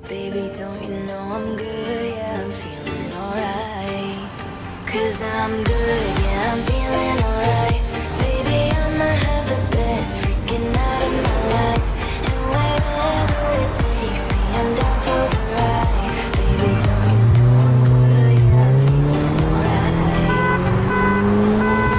Baby, don't you know I'm good? Yeah, I'm feeling alright. Cause I'm good, yeah, I'm feeling alright. Baby, I'ma have the best freaking out of my life. And wherever it takes me, I'm down for the ride. Baby, don't you know I'm good? Yeah, I'm feeling alright.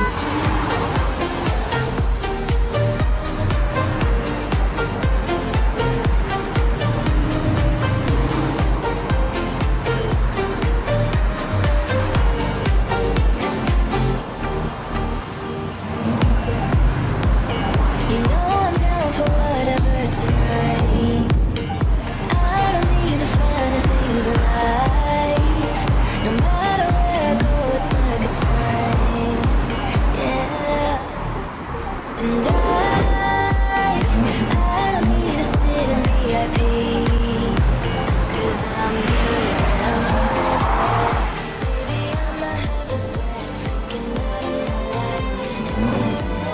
You know I'm down for whatever tonight. I don't need the finer things in life. No matter where I go, it's a good time. Yeah. And I, I don't need to sit in VIP. Cause I'm good. I'm good. Baby, I'ma have the best freaking night of my life.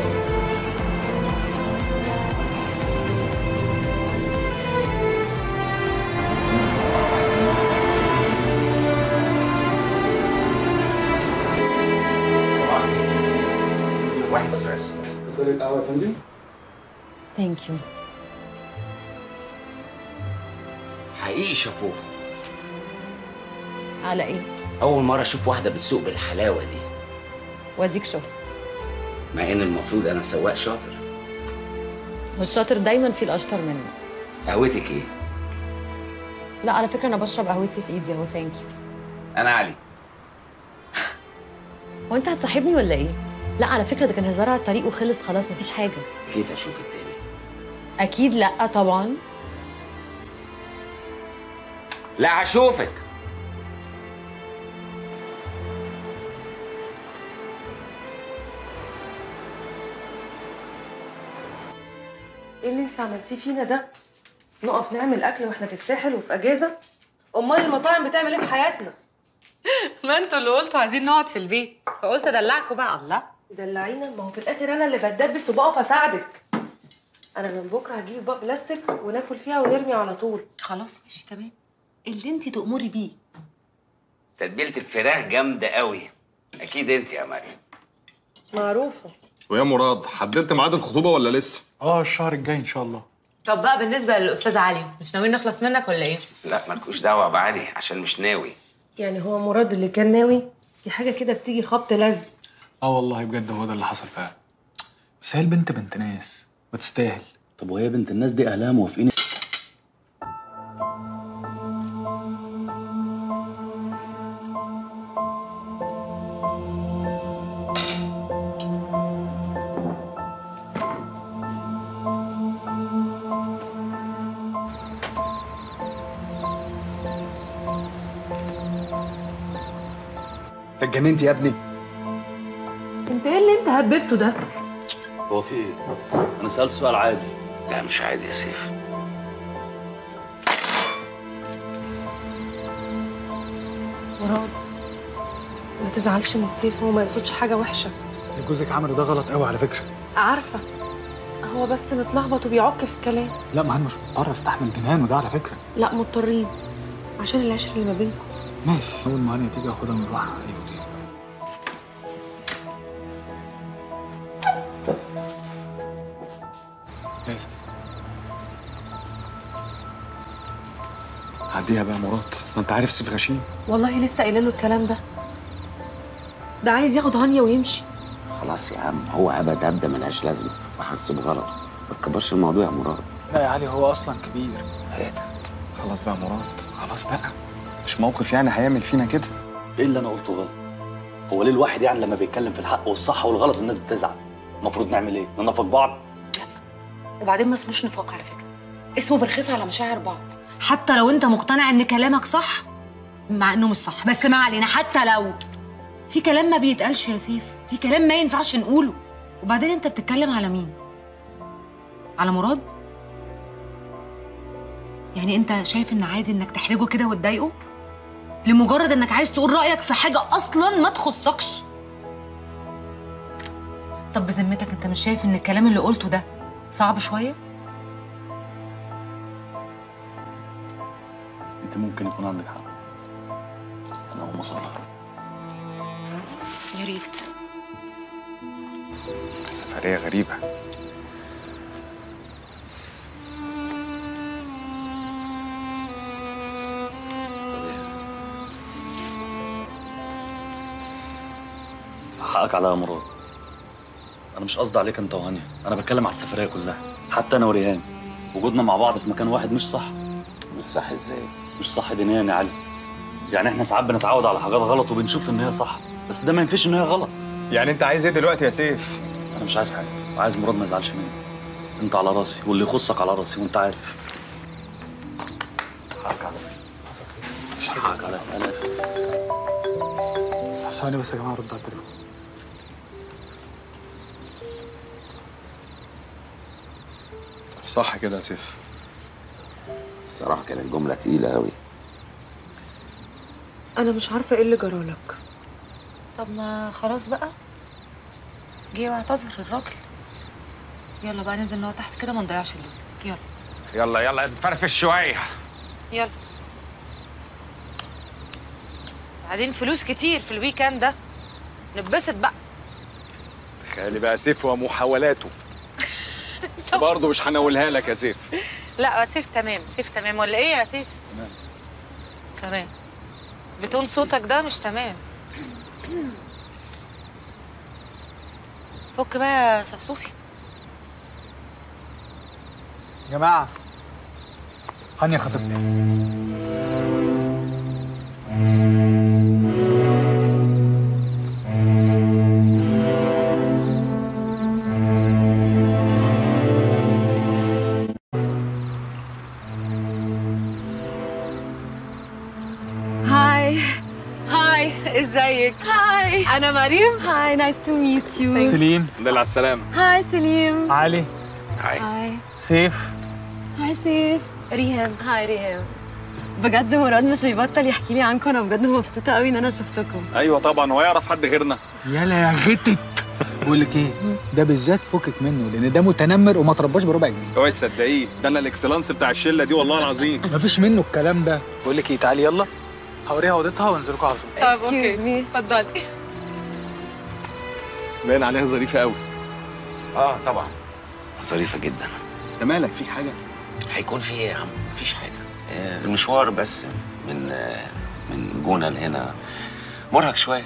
واحد ستريس دول القهوة يا فندم ثانك يو حقيقي شابوه على ايه اول مره اشوف واحده بتسوق بالحلاوه دي واديك شفت مع ان المفروض انا سواق شاطر والشاطر دايما في الاشطر منه قهوتك ايه لا على فكره انا بشرب قهوتي في ايدي اهو ثانك يو انا علي هو انت هتصاحبني ولا ايه لا على فكره ده كان هزار على الطريق وخلص خلاص مفيش حاجه اكيد هشوفك تاني اكيد لا طبعا لا هشوفك ايه اللي انت عملتيه فينا ده؟ نقف نعمل اكل واحنا في الساحل وفي اجازه؟ امال المطاعم بتعمل ايه في حياتنا؟ ما انتوا اللي قلتوا عايزين نقعد في البيت فقلت ادلعكم بقى الله دلعينا ما هو في الاخر انا اللي بتدبس وبقف اساعدك انا من بكره هجيب اطباق بلاستيك وناكل فيها ونرمي على طول خلاص ماشي تمام اللي انت تأمري بيه تتبيله الفراخ جامده قوي اكيد انت يا مريم معروفه ويا مراد حددت ميعاد الخطوبه ولا لسه؟ اه الشهر الجاي ان شاء الله طب بقى بالنسبه للاستاذ علي مش ناويين نخلص منك ولا ايه لا مالكوش دعوه بعلي عشان مش ناوي يعني هو مراد اللي كان ناوي دي حاجه كده بتيجي خبط لزق اه والله بجد هو ده اللي حصل فعلا بس هي البنت بنت ناس وتستاهل طب وهي بنت الناس دي اهلها موافقين انت اتجننت يا ابني انت ايه اللي انت هببته ده؟ هو في ايه؟ انا سالت سؤال عادي لا مش عادي يا سيف مراد ما تزعلش من سيف هو ما يقصدش حاجه وحشه اللي جوزك عمله ده غلط قوي على فكره عارفه هو بس متلخبط وبيعك في الكلام لا ما انا مش مضطر استحمل جنانه ده على فكره لا مضطرين عشان العشره اللي ما بينكم ماشي اول ما هانيا تيجي اخدها ونروح على اي اوتيل لازم عديها بقى يا مراد ما انت عارف سيف غشيم والله لسه قايله له الكلام ده ده عايز ياخد هانيا ويمشي خلاص يا عم هو هبد هبده ملهاش لازمه وحس بغلط ما تكبرش الموضوع يا مراد لا يا علي هو اصلا كبير اهدى خلاص بقى يا مراد خلاص بقى مش موقف يعني هيعمل فينا كده ايه اللي انا قلته غلط؟ هو ليه الواحد يعني لما بيتكلم في الحق والصح والغلط الناس بتزعل؟ المفروض نعمل ايه؟ ننافق بعض؟ وبعدين ما اسموش نفاق على فكره اسمه بنخاف على مشاعر بعض حتى لو انت مقتنع ان كلامك صح مع انه مش صح بس ما علينا حتى لو في كلام ما بيتقالش يا سيف في كلام ما ينفعش نقوله وبعدين انت بتتكلم على مين على مراد يعني انت شايف ان عادي انك تحرجه كده وتضايقه لمجرد انك عايز تقول رايك في حاجه اصلا ما تخصكش طب بذمتك انت مش شايف ان الكلام اللي قلته ده صعب شويه انت ممكن يكون عندك حق انا هو مصالح يا ريت سفرية غريبة حقك عليا يا مراد انا مش قصدي عليك انت وهانيا انا بتكلم على السفريه كلها حتى انا وريهان وجودنا مع بعض في مكان واحد مش صح مش صح ازاي مش صح دينيا يا علي يعني احنا ساعات بنتعود على حاجات غلط وبنشوف ان هي صح بس ده ما ينفيش ان هي غلط يعني انت عايز ايه دلوقتي يا سيف انا مش عايز حاجه وعايز مراد ما يزعلش مني انت على راسي واللي يخصك على راسي وانت عارف حقك عليا مفيش حاجه حقك عليا انا اسف طب ثواني بس يا جماعه رد على التليفون صح كده يا سيف بصراحه كانت جمله تقيله قوي انا مش عارفه ايه اللي جرالك طب ما خلاص بقى جه واعتذر الراجل يلا بقى ننزل نقعد تحت كده ما نضيعش اليوم يلا يلا يلا نفرفش شويه يلا بعدين فلوس كتير في الويكند ده نتبسط بقى تخيلي بقى سيف ومحاولاته بس برضه مش هنقولها لك يا سيف لا سيف تمام سيف تمام ولا ايه يا سيف تمام تمام بتون صوتك ده مش تمام فك بقى يا سفسوفي يا جماعه هانيا خطيبتي هاي هاي ازيك هاي انا مريم هاي نايس تو ميت يو سليم الحمد لله على السلامة هاي سليم علي هاي سيف هاي سيف ريهام هاي ريهام بجد مراد مش بيبطل يحكي لي عنكم انا بجد مبسوطه قوي ان انا شفتكم ايوه طبعا هو يعرف حد غيرنا يلا يا غتت بقول لك ايه ده بالذات فكك منه لان ده متنمر وما ترباش بربع جنيه اوعي تصدقيه ده انا الاكسلانس بتاع الشله دي والله العظيم مفيش منه الكلام ده بقول لك ايه تعالي يلا هوريها اوضتها وانزلكوا على طول طب اوكي اتفضلي باين عليها ظريفه قوي اه طبعا ظريفه جدا انت مالك فيك حاجه هيكون في ايه يا عم مفيش حاجه آه، المشوار بس من آه، من جونه لهنا مرهق شويه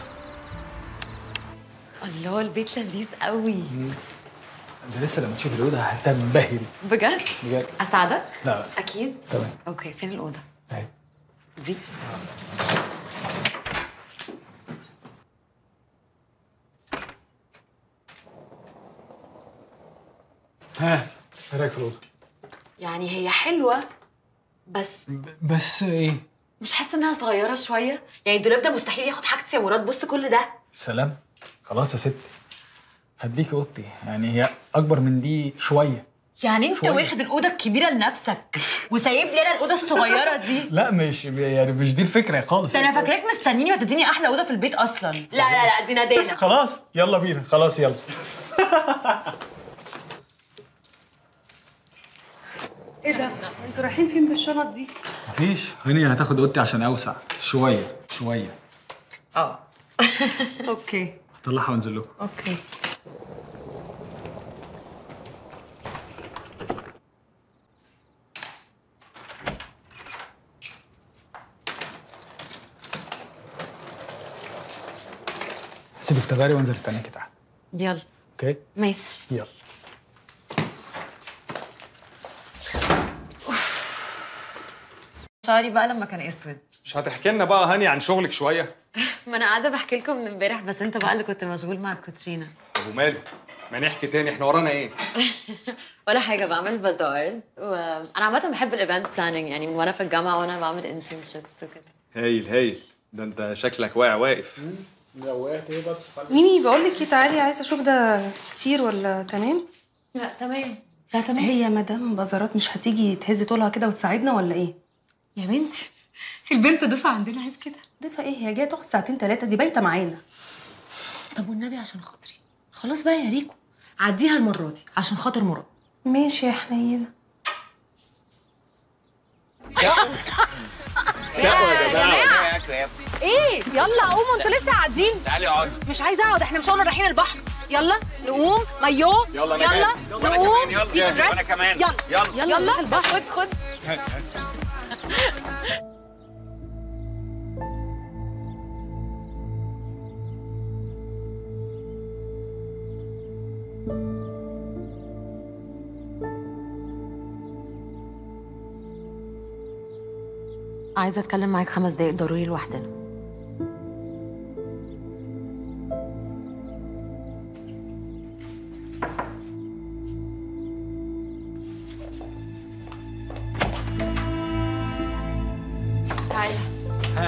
الله البيت لذيذ قوي ده لسه لما تشوف الاوضه هتنبهري بجد بجد اساعدك لا لا اكيد تمام اوكي فين الاوضه اهي دي ها ايه رايك في الاوضه يعني هي حلوه بس بس ايه مش حاسه انها صغيره شويه يعني الدولاب ده مستحيل ياخد حاجتي يا مراد بص كل ده سلام خلاص يا ستي هديك اوضتي يعني هي اكبر من دي شويه يعني انت شوية. واخد الاوضه الكبيره لنفسك وسايب لي انا الاوضه الصغيره دي لا مش يعني مش دي الفكره خالص ده انا فاكراك مستنيني وهتديني احلى اوضه في البيت اصلا لا لا لا دي ناديه خلاص يلا بينا خلاص يلا ايه ده انتوا رايحين فين بالشنط دي مفيش هاني هتاخد اوضتي عشان اوسع شويه شويه اه اوكي هطلعها وانزل لكم اوكي سيب التباري وانزل استناكي تحت يلا اوكي ماشي يلا شعري بقى لما كان اسود مش هتحكي لنا بقى هاني عن شغلك شويه ما انا قاعده بحكي لكم من امبارح بس انت بقى اللي كنت مشغول مع الكوتشينه ابو ماله ما نحكي تاني احنا ورانا ايه ولا حاجه بعمل بازارز وانا عامه بحب الايفنت بلاننج يعني من وانا في الجامعه وانا بعمل انترنشيبس وكده هايل هايل ده انت شكلك واقع واقف ميمي بقول لك ايه تعالي عايزه اشوف ده كتير ولا تمام لا تمام لا تمام هي مدام بازارات مش هتيجي تهز طولها كده وتساعدنا ولا ايه يا بنتي البنت ضيفه عندنا عيب كده ضيفه ايه هي جايه تقعد ساعتين ثلاثه دي بايته معانا طب والنبي عشان خاطري خلاص بقى يا ريكو عديها المره دي عشان خاطر مراد ماشي يا حنينه ريهام ايه يلا قوموا انتوا لسه قاعدين تعالي اقعدي مش عايزه اقعد احنا مش قلنا رايحين البحر يلا نقوم مايو يلا أنا يلا جاهز. وأنا نقوم كمان، يلا. بيتش دريس وأنا كمان. يلا يلا. يلا البحر خد خد عايزه اتكلم معاك خمس دقايق ضروري لوحدنا تعالى ها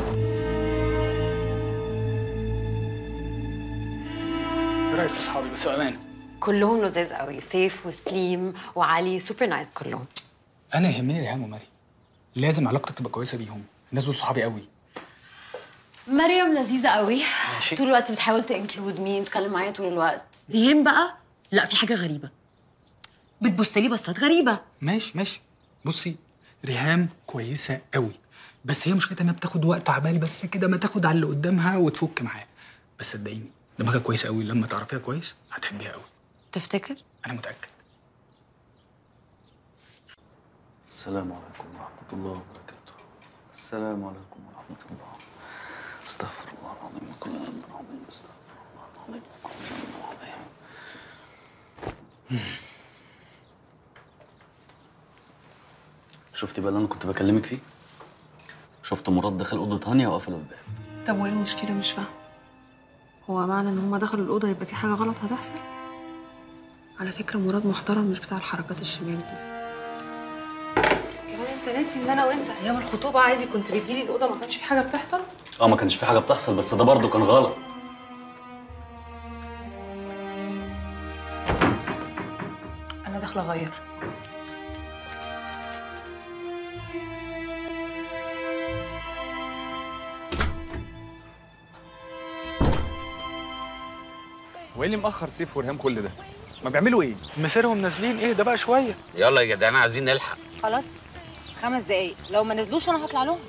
ايه رايك في اصحابي بس بامانه كلهم لذاذ قوي سيف وسليم وعلي سوبر نايس كلهم انا يهمني ريهام وماري لازم علاقتك تبقى كويسه بيهم الناس دول صحابي قوي مريم لذيذة قوي ماشي. طول الوقت بتحاول تنكلود مي بتتكلم معايا طول الوقت ريم بقى لا في حاجة غريبة بتبص لي بصات غريبة ماشي ماشي بصي ريهام كويسه قوي بس هي مشكلتها انها بتاخد وقت عبال بس كده ما تاخد على اللي قدامها وتفك معاه بس صدقيني دماغها كويسه قوي لما تعرفيها كويس هتحبيها قوي تفتكر؟ انا متاكد السلام عليكم ورحمة الله وبركاته السلام عليكم ورحمة الله استغفر الله العظيم من كل ذنب عظيم استغفر الله العظيم من كل ذنب عظيم شفتي بقى اللي انا كنت بكلمك فيه؟ شفت مراد دخل اوضه هانيا وقفل الباب طب وايه المشكله مش فاهمه هو معنى ان هما دخلوا الاوضه يبقى في حاجه غلط هتحصل على فكره مراد محترم مش بتاع الحركات الشمال دي كمان انت ناسي ان انا وانت ايام الخطوبه عادي كنت بتجيلي الاوضه ما كانش في حاجه بتحصل اه ما كانش في حاجه بتحصل بس ده برضه كان غلط انا داخله اغير هو ايه اللي مأخر سيف وريهام كل ده؟ ما بيعملوا ايه؟ مسيرهم نازلين ايه ده بقى شويه يلا يا جدعان عايزين نلحق خلاص خمس دقايق لو ما نزلوش انا هطلع لهم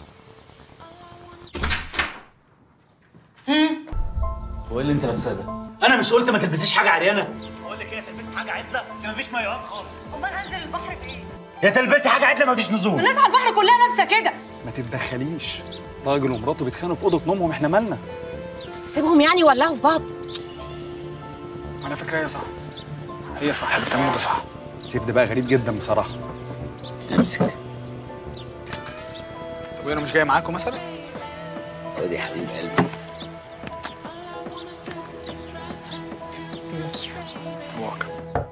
هو ايه اللي انت لابساه ده؟ انا مش قلت ما تلبسيش حاجه عريانه بقول لك ايه تلبسي حاجه عدله عشان مفيش مايوهات خالص امال انزل البحر بايه يا تلبسي حاجه عدله مفيش نزول الناس على البحر كلها لابسه كده ما تتدخليش راجل ومراته بيتخانقوا في اوضه نومهم احنا مالنا؟ سيبهم يعني يولعوا في بعض على فكره هي صح هي صح اللي بتعمله ده صح سيف ده بقى غريب جدا بصراحه امسك طب وانا مش جاي معاكم مثلا خد يا حبيب قلبي واقع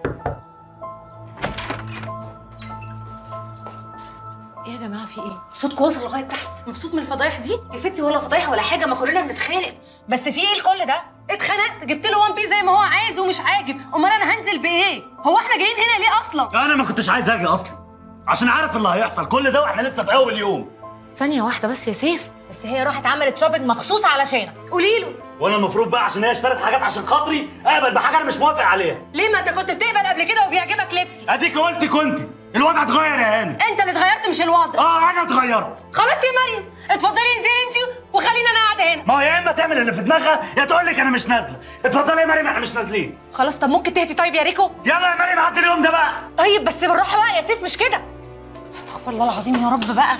ايه يا جماعه في ايه صوتكم وصل لغايه تحت مبسوط من الفضايح دي يا ستي ولا فضايح ولا حاجه ما كلنا بنتخانق بس في ايه الكل ده اتخنقت جبت له وان بيس زي ما هو عايز ومش عاجب امال انا هنزل بايه هو احنا جايين هنا ليه اصلا انا ما كنتش عايز اجي اصلا عشان عارف اللي هيحصل كل ده واحنا لسه في اول يوم ثانية واحدة بس يا سيف بس هي راحت عملت شوبينج مخصوص علشانك قولي له وانا المفروض بقى عشان هي اشترت حاجات عشان خاطري اقبل بحاجه انا مش موافق عليها ليه ما انت كنت بتقبل قبل كده وبيعجبك لبسي اديك قلت كنت الوضع اتغير يا هاني انت اللي اتغيرت مش الوضع اه انا اتغيرت خلاص يا مريم اتفضلي انزلي انت وخلينا انا قاعده هنا ما هو يا اما تعمل اللي في دماغها يا تقول لك انا مش نازله اتفضلي يا مريم احنا مش نازلين خلاص طب ممكن تهدي طيب يا ريكو يلا يا مريم عدي اليوم ده بقى طيب بس بالراحه بقى يا سيف مش كده استغفر الله العظيم يا رب بقى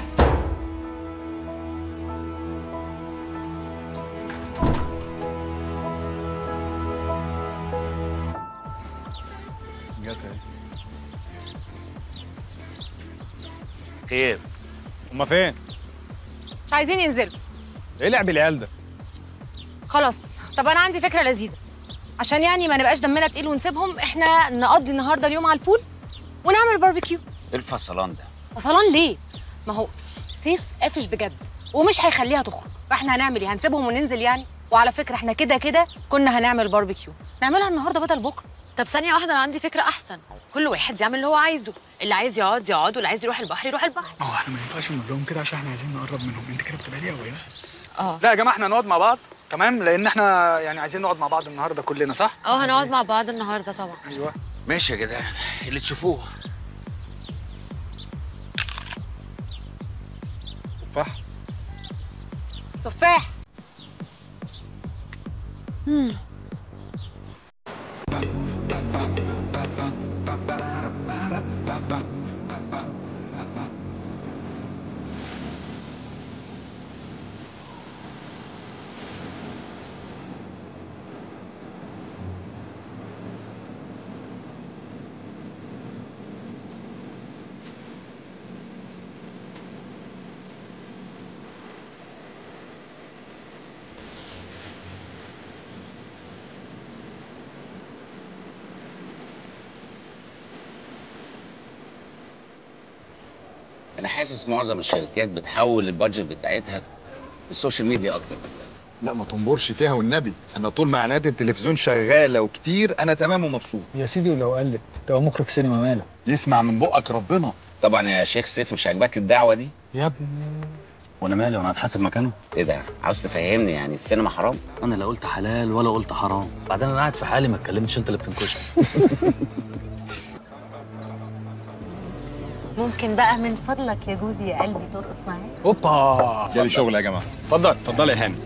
جت اهي خير هما فين؟ مش عايزين ينزلوا ايه لعب العيال ده؟ خلاص طب انا عندي فكره لذيذه عشان يعني ما نبقاش دمنا تقيل ونسيبهم احنا نقضي النهارده اليوم على البول ونعمل باربيكيو ايه الفصلان ده فصلان ليه ما هو سيف قافش بجد ومش هيخليها تخرج فاحنا هنعمل ايه هنسيبهم وننزل يعني وعلى فكره احنا كده كده كنا هنعمل باربيكيو نعملها النهارده بدل بكره طب ثانية واحدة أنا عندي فكرة أحسن كل واحد يعمل اللي هو عايزه اللي عايز يقعد يقعد واللي عايز يروح البحر يروح البحر ما هو احنا ما ينفعش نقول لهم كده عشان احنا عايزين نقرب منهم انت كده بتبقى قوي اه لا يا جماعه احنا نقعد مع بعض تمام لان احنا يعني عايزين نقعد مع بعض النهارده كلنا صح اه هنقعد مع بعض النهاردة طبعا ايوه ماشي يا جدعان اللي تشوفوه تفاح تفاح مم. انا حاسس معظم الشركات بتحول البادجت بتاعتها السوشيال ميديا اكتر لا ما تنبرش فيها والنبي انا طول ما اعلانات التلفزيون شغاله وكتير انا تمام ومبسوط يا سيدي ولو قلت تبقى مخرج سينما مالك يسمع من بقك ربنا طبعا يا شيخ سيف مش عاجباك الدعوه دي يا ابني وانا مالي وانا هتحاسب مكانه ايه ده عاوز تفهمني يعني السينما حرام انا لا قلت حلال ولا قلت حرام بعدين انا قاعد في حالي ما اتكلمتش انت اللي بتنكشني ممكن بقى من فضلك يا جوزي يا قلبي ترقص معايا اوبا جالي شغل يا جماعه اتفضل اتفضل يا هاني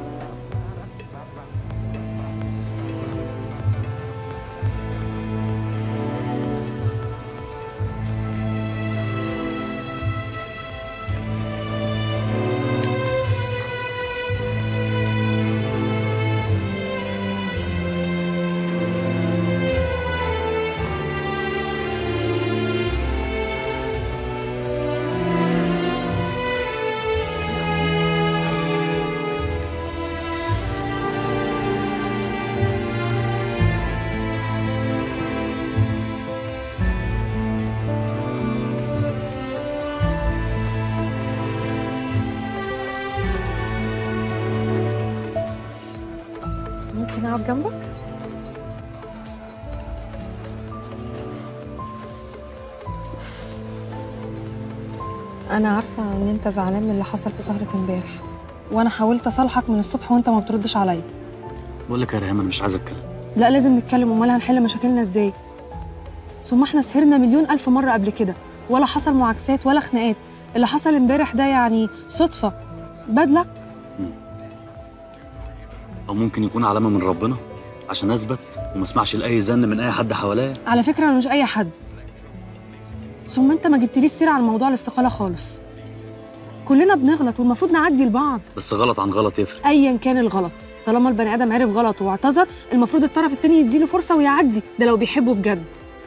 ممكن اقعد جنبك انا عارفه ان انت زعلان من اللي حصل في سهره امبارح وانا حاولت اصالحك من الصبح وانت ما بتردش عليا بقول لك يا ريهام انا مش عايز اتكلم لا لازم نتكلم امال هنحل مشاكلنا ازاي ثم احنا سهرنا مليون الف مره قبل كده ولا حصل معاكسات ولا خناقات اللي حصل امبارح ده يعني صدفه بدلك او ممكن يكون علامه من ربنا عشان اثبت وما اسمعش لاي زن من اي حد حواليا على فكره انا مش اي حد ثم انت ما جبتليش سيره عن موضوع الاستقاله خالص كلنا بنغلط والمفروض نعدي لبعض بس غلط عن غلط يفرق ايا كان الغلط طالما البني ادم عرف غلطه واعتذر المفروض الطرف التاني يديله فرصه ويعدي ده لو بيحبه بجد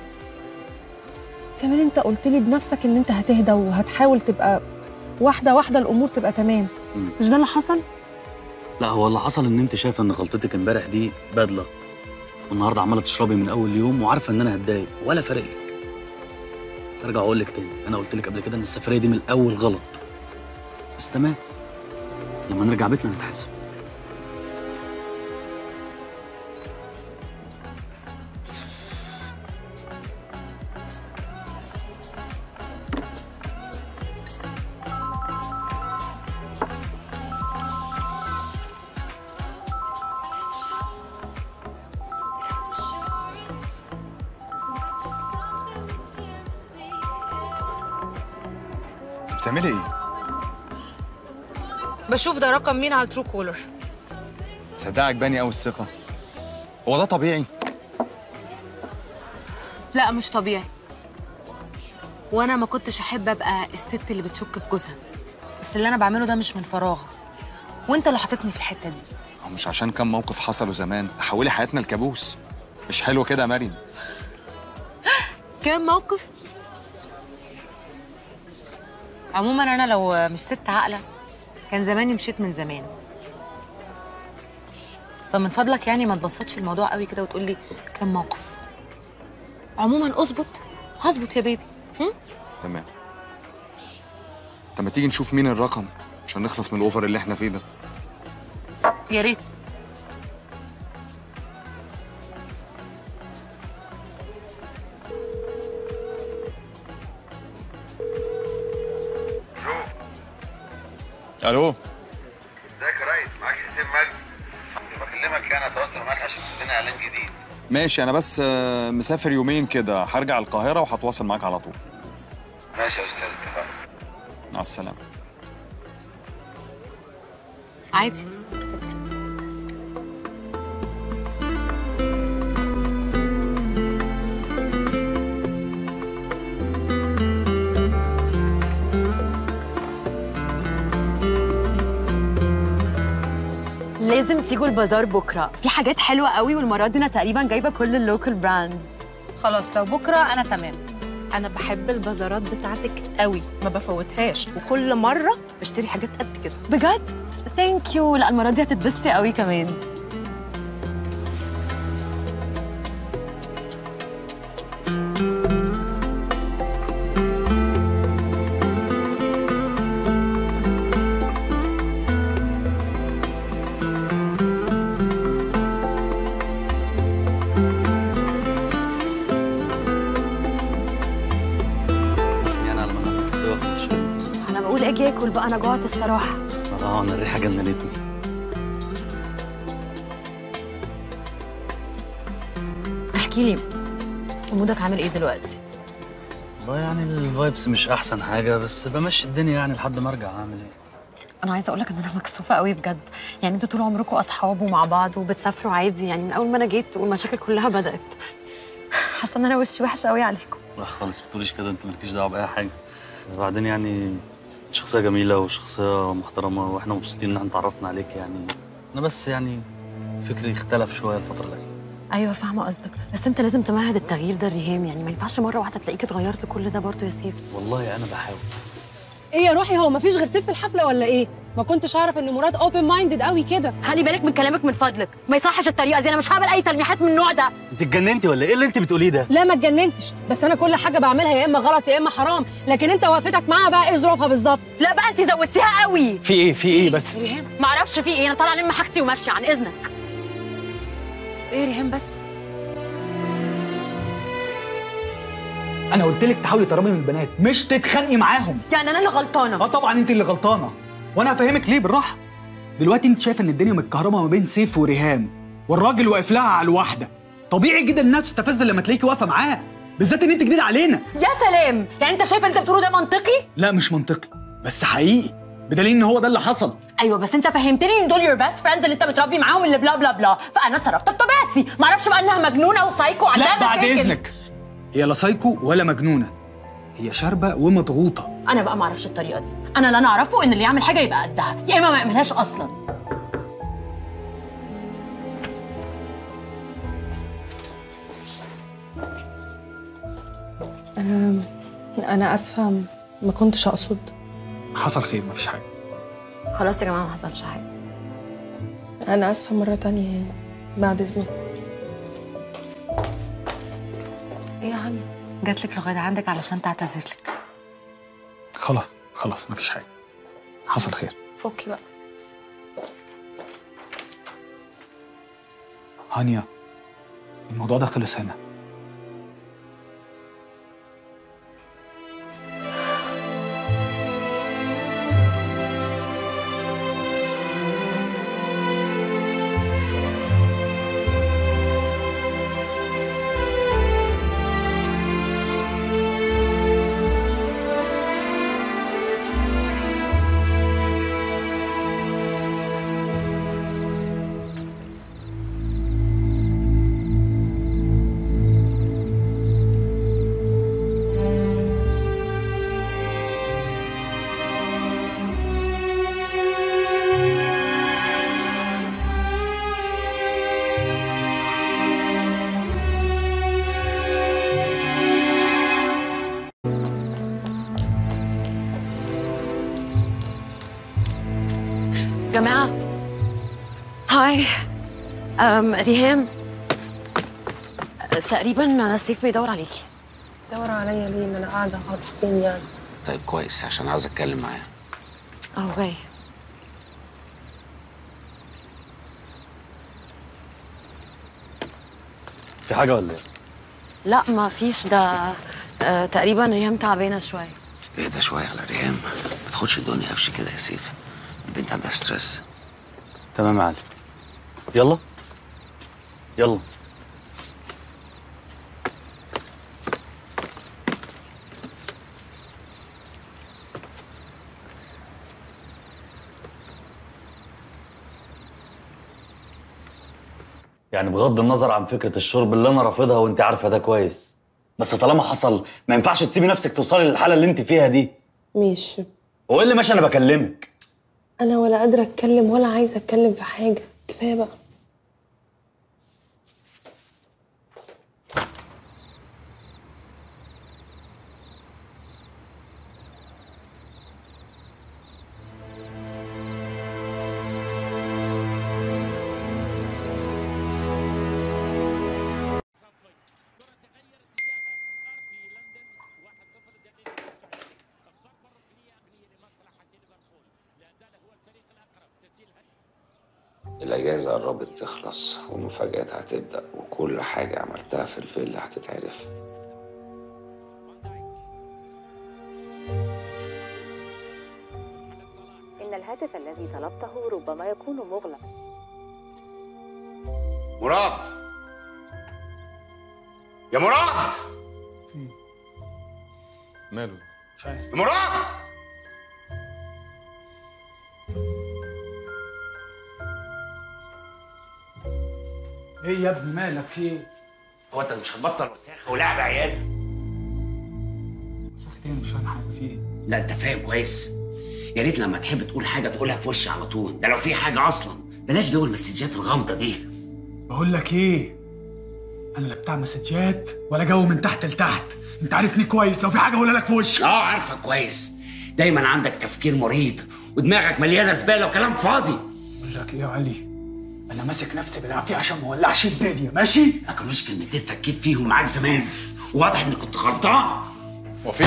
كمان انت قلت لي بنفسك ان انت هتهدى وهتحاول تبقى واحده واحده الامور تبقى تمام مم. مش ده اللي حصل لا هو اللي حصل ان انت شايفه ان غلطتك امبارح دي بدله والنهارده عماله تشربي من اول يوم وعارفه ان انا هتضايق ولا فارق لك ارجع اقول لك تاني انا قلت لك قبل كده ان السفريه دي من الاول غلط بس تمام لما نرجع بيتنا نتحاسب بتعملي ايه بشوف ده رقم مين على الترو كولر تصدق عجباني قوي الثقه هو ده طبيعي لا مش طبيعي وانا ما كنتش احب ابقى الست اللي بتشك في جوزها بس اللي انا بعمله ده مش من فراغ وانت اللي حاططني في الحته دي هو مش عشان كام موقف حصلوا زمان احولي حياتنا لكابوس مش حلو كده يا مريم كام موقف عموما انا لو مش ست عاقله كان زماني مشيت من زمان فمن فضلك يعني ما تبسطش الموضوع قوي كده وتقول لي كام موقف عموما اظبط هظبط يا بيبي هم؟ تمام طب ما تيجي نشوف مين الرقم عشان نخلص من الاوفر اللي احنا فيه ده يا ريت الو ازيك يا ريس معاك حسين مجدي كنت بكلمك يعني اتواصل معاك عشان عندنا اعلان جديد ماشي انا بس آه، مسافر يومين كده هرجع القاهره وهتواصل معاك على طول ماشي يا استاذ اتفقنا مع السلامه عادي لازم تيجوا البازار بكره في حاجات حلوه قوي والمره دي انا تقريبا جايبه كل اللوكال براندز خلاص لو بكره انا تمام انا بحب البازارات بتاعتك قوي ما بفوتهاش وكل مره بشتري حاجات قد كده بجد ثانك يو لا المره دي هتتبسطي قوي كمان يعني على ما تستوي اخد شويه انا بقول اجي اكل بقى انا جوعت الصراحه اه انا الريحه جننتني احكي لي مودك عامل ايه دلوقتي والله يعني الفايبس مش احسن حاجه بس بمشي الدنيا يعني لحد ما ارجع اعمل ايه انا عايزه اقول لك ان انا مكسوفه قوي بجد يعني انتوا طول عمركم اصحاب ومع بعض وبتسافروا عادي يعني من اول ما انا جيت والمشاكل كلها بدات حاسه ان انا وشي وحش قوي عليكم لا خالص ما تقوليش كده انت مالكيش دعوه باي حاجه وبعدين يعني شخصيه جميله وشخصيه محترمه واحنا مبسوطين ان احنا اتعرفنا عليك يعني انا بس يعني فكري اختلف شويه الفتره الاخيره ايوه فاهمه قصدك بس انت لازم تمهد التغيير ده الريهام يعني ما ينفعش مره واحده تلاقيك اتغيرت كل ده برضه يا سيف والله انا بحاول ايه يا روحي هو مفيش غير سيف في الحفله ولا ايه ما كنتش اعرف ان مراد اوبن مايندد قوي كده خلي بالك من كلامك من فضلك ما يصحش الطريقه دي انا مش هعمل اي تلميحات من النوع ده انت اتجننتي ولا ايه اللي انت بتقوليه ده لا ما اتجننتش بس انا كل حاجه بعملها يا اما غلط يا اما حرام لكن انت وقفتك معاها بقى ايه ظروفها بالظبط لا بقى انت زودتيها قوي في ايه في ايه بس ما اعرفش في ايه انا طالعه الم حاجتي وماشيه عن اذنك ايه ريهام بس انا قلت لك تحاولي تقربي من البنات مش تتخانقي معاهم يعني انا اللي غلطانه اه طبعا انت اللي غلطانه وانا هفهمك ليه بالراحه دلوقتي انت شايفه ان الدنيا متكهربه ما بين سيف وريهام والراجل واقف لها على الواحده طبيعي جدا انها تستفز لما تلاقيكي واقفه معاه بالذات ان انت جديد علينا يا سلام يعني انت شايف اللي انت بتقوله ده منطقي لا مش منطقي بس حقيقي بدليل ان هو ده اللي حصل ايوه بس انت فهمتني ان دول يور بيست فريندز اللي انت متربي معاهم اللي بلا بلا بلا فانا اتصرفت بطبيعتي ما اعرفش بقى انها مجنونه وسايكو عندها لا بعد مشاكل اذنك هي لا سايكو ولا مجنونه هي شاربه ومضغوطه انا بقى ما اعرفش الطريقه دي انا اللي انا اعرفه ان اللي يعمل حاجه يبقى قدها يا اما ما يعملهاش اصلا أم، انا اسفه ما كنتش اقصد حصل خير مفيش حاجه خلاص يا جماعه ما حصلش حاجه انا اسفه مره تانية يعني بعد اذنك ايه يا هاني جات لك لغايه عندك علشان تعتذر لك خلاص خلاص مفيش حاجه حصل خير فكي بقى هانيا الموضوع ده خلص هنا جماعه هاي أم ريهام تقريبا سيف بيدور عليكي دور عليا ليه ما انا قاعده فين يعني طيب كويس عشان عاوز اتكلم معاه اه جاي في حاجه ولا ايه لا ما فيش ده آه تقريبا ريهام تعبانه شويه اهدى شويه على ريهام ما تاخدش الدنيا قفش كده يا سيف البنت عندها ستريس تمام يا علي يلا يلا يعني بغض النظر عن فكره الشرب اللي انا رافضها وانت عارفه ده كويس بس طالما حصل ما ينفعش تسيبي نفسك توصلي للحاله اللي انت فيها دي ماشي هو ايه اللي ماشي انا بكلمك انا ولا قادره اتكلم ولا عايزه اتكلم في حاجه كفايه بقى الأجازة قربت تخلص والمفاجآت هتبدأ وكل حاجة عملتها في الفيلا هتتعرف إن الهاتف الذي طلبته ربما يكون مغلق مراد يا مراد ماله يا مراد ايه يا ابني مالك في ايه؟ هو انت مش هتبطل وساخة ولعب عيال وساخة ايه مش فاهم حاجه في ايه؟ لا انت فاهم كويس يا ريت لما تحب تقول حاجة تقولها في وشي على طول ده لو في حاجة أصلا بلاش جو المسجات الغامضة دي بقول لك ايه؟ انا لا بتاع مسجات ولا جو من تحت لتحت انت عارفني كويس لو في حاجه اقولها لك في وشك اه عارفك كويس دايما عندك تفكير مريض ودماغك مليانة زبالة وكلام فاضي بقول لك ايه يا علي؟ انا ماسك نفسي بالعافيه عشان ما اولعش الدنيا ماشي؟ ما كانوش كلمتين فكيت فيهم معاك زمان واضح اني كنت غلطان وفين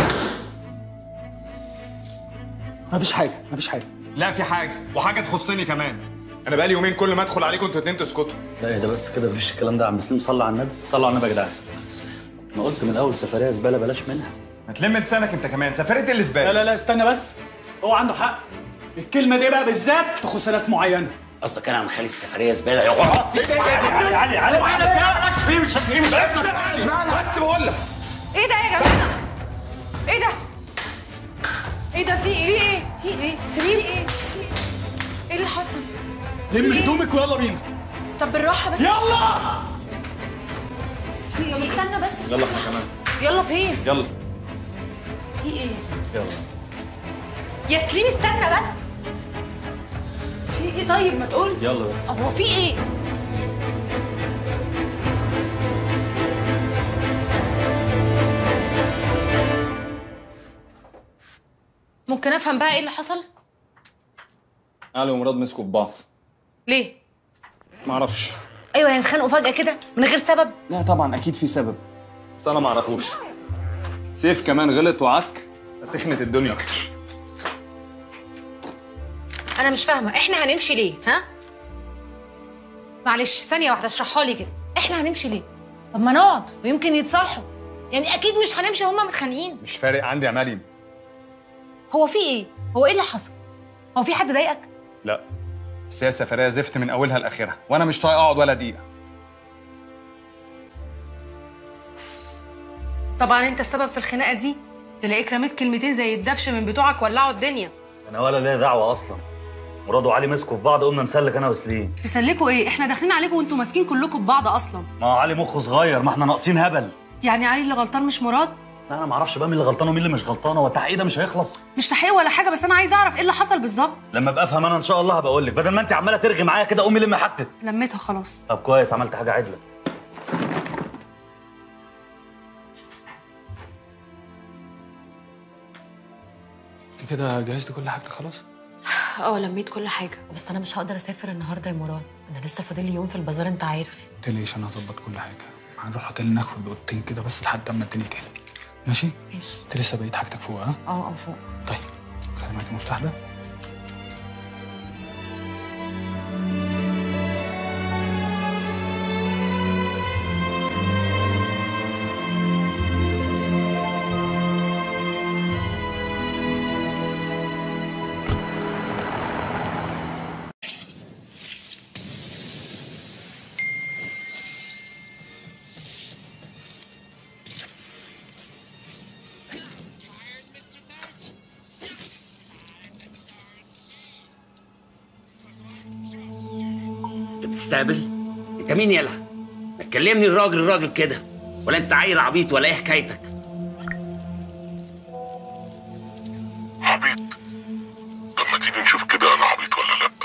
مفيش حاجه مفيش حاجه لا في حاجه وحاجه تخصني كمان انا بقالي يومين كل ما ادخل عليكم انتوا اتنين تسكتوا لا اهدى بس كده مفيش الكلام ده يا عم سليم صلى على النبي صلوا على النبي يا جدعان انا قلت من اول سفريه زباله بلاش منها ما تلم لسانك انت كمان سفريه الزباله لا لا لا استنى بس هو عنده حق الكلمه دي بقى بالذات تخص ناس معينه قصدك انا مخلي السفرية زبالة يا غلط علي علي علي علي مش فيه مش فيه مش بس بقول لك ايه ده يا جماعه ايه ده ايه ده في ايه في ايه في ايه سليم ايه ايه اللي حصل لم هدومك ويلا بينا طب بالراحه بس يلا في ايه استنى بس يلا احنا كمان يلا فين يلا في ايه يلا يا سليم استنى بس في ايه طيب ما تقول يلا بس هو في ايه ممكن افهم بقى ايه اللي حصل علي ومراد مسكوا في بعض ليه معرفش ايوه يعني اتخانقوا فجاه كده من غير سبب لا طبعا اكيد في سبب بس انا معرفوش سيف كمان غلط وعك فسخنت الدنيا اكتر انا مش فاهمه احنا هنمشي ليه ها معلش ثانيه واحده اشرحها لي كده احنا هنمشي ليه طب ما نقعد ويمكن يتصالحوا يعني اكيد مش هنمشي هما متخانقين مش فارق عندي يا مريم هو في ايه هو ايه اللي حصل هو في حد ضايقك لا بس هي سفريه زفت من اولها لاخرها وانا مش طايق اقعد ولا دقيقه طبعا انت السبب في الخناقه دي تلاقيك رميت كلمتين زي الدبش من بتوعك ولعوا الدنيا انا ولا ليا دعوه اصلا مراد وعلي مسكوا في بعض قلنا نسلك انا وسليم تسلكوا ايه احنا داخلين عليكم وانتوا ماسكين كلكم ببعض اصلا ما هو علي مخه صغير ما احنا ناقصين هبل يعني علي اللي غلطان مش مراد لا انا ما اعرفش بقى مين اللي غلطان ومين اللي مش غلطان هو التحقيق ده مش هيخلص مش تحقيق ولا حاجه بس انا عايزه اعرف ايه اللي حصل بالظبط لما ابقى افهم انا ان شاء الله هبقى اقول لك بدل ما انت عماله ترغي معايا كده قومي لمي حاجتك لميتها خلاص طب كويس عملت حاجه عدله انت كده جهزت كل حاجتك خلاص؟ اه لميت كل حاجه بس انا مش هقدر اسافر النهارده يا مراد انا لسه فاضل لي يوم في البازار انت عارف تقلقيش انا هظبط كل حاجه هنروح اوتيل ناخد اوضتين كده بس لحد اما الدنيا تهدى ماشي؟ ماشي انت لسه بقيت حاجتك فوق ها؟ اه اه فوق طيب خلي معاك المفتاح ده انت بتستقبل انت مين يلا ما تكلمني الراجل الراجل كده ولا انت عيل عبيط ولا ايه حكايتك عبيط طب ما تيجي نشوف كده انا عبيط ولا لا